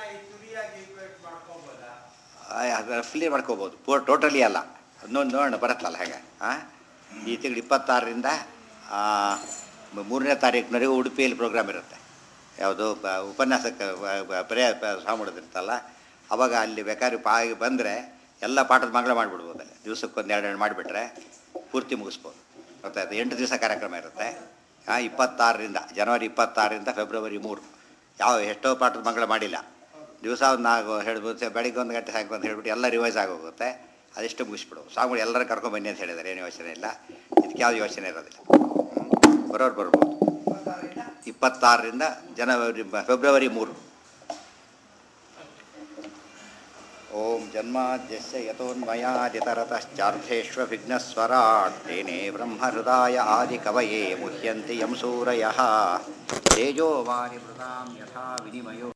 ರಫ್ಲಿ ಮಾಡ್ಕೋಬೋದು ಪೂರ್ ಟೋಟಲಿ ಅಲ್ಲ ಅದನ್ನೊಂದು ನೋಡೋಣ ಬರುತ್ತಲ್ಲ ಹಾಗೆ ಹಾಂ ಈ ತಿಂಗಳು ಇಪ್ಪತ್ತಾರರಿಂದ ಆ, ಮ- ಮೂರನೇ ತಾರೀಕಿನವರೆಗೂ ಉಡುಪಿಯಲ್ಲಿ ಪ್ರೋಗ್ರಾಮ್ ಇರುತ್ತೆ ಯಾವುದು ಬ- ಉಪನ್ಯಾಸಕ್ಕೆ ಪರ್ಯ ಸ್ವಾಮಿಡಿದಿರ್ತಲ್ಲ ಅವಾಗ ಅಲ್ಲಿ ಬೇಕಾದ್ರೆ ಪಾ ಬಂದರೆ ಎಲ್ಲ ಪಾಠದ ಮಗಳ ಮಾಡಿಬಿಡ್ಬೋದು ಅಲ್ಲಿ ದಿವಸಕ್ಕೊಂದು ಎರಡು ಎರಡು ಮಾಡಿಬಿಟ್ರೆ ಪೂರ್ತಿ ಮುಗಿಸ್ಬೋದು ಗೊತ್ತಾಯ್ತು ಎಂಟು ದಿವಸ ಕಾರ್ಯಕ್ರಮ ಇರುತ್ತೆ ಹಾಂ ಇಪ್ಪತ್ತಾರರಿಂದ ಜನವರಿ ಇಪ್ಪತ್ತಾರರಿಂದ ಫೆಬ್ರವರಿ ಮೂರು ಯಾವ ಎಷ್ಟೋ ಪಾಠದ ಮಗಳ ಮಾಡಿಲ್ಲ ದಿವಸ ಒಂದು ನಾಲ್ಕು ಹೇಳ್ಬೋದು ಬೆಳಿಗ್ಗೆ ಒಂದು ಗಂಟೆ ಸಾಯಂಕಾಲ ಅಂತ ಹೇಳ್ಬಿಟ್ಟು ಎಲ್ಲ ರಿವೈಸ್ ಆಗೋಗುತ್ತೆ ಅದೆಷ್ಟು ಮುಗಿಸ್ಬಿಡು ಸ್ವಾಮಿಗಳು ಎಲ್ಲರೂ ಕರ್ಕೊಂಬನ್ನಿ ಅಂತ ಹೇಳಿದ್ದಾರೆ ಏನು ಯೋಚನೆ ಇಲ್ಲ ಇದಕ್ಕೆ ಯಾವ್ದು ಯೋಚನೆ ಇರೋದಿಲ್ಲ ಹ್ಮ್. ಬರೋರು ಬರ್ಬೋದು ಇಪ್ಪತ್ತಾರರಿಂದ ಜನವರಿ ಫೆಬ್ರವರಿ ಮೂರು ಓಂ ಜನ್ಮಾದ್ಯಸ್ಯ ಯತೋನ್ಮಯಾದಿತರತಶ್ಚಾರ್ಥೇष्वभिघ्नस्वराट् तेने ब्रह्महृदाय आदिकवये मुह्यन्ति यं सूरयः तेजो वारिमृतां यथा विनिमयो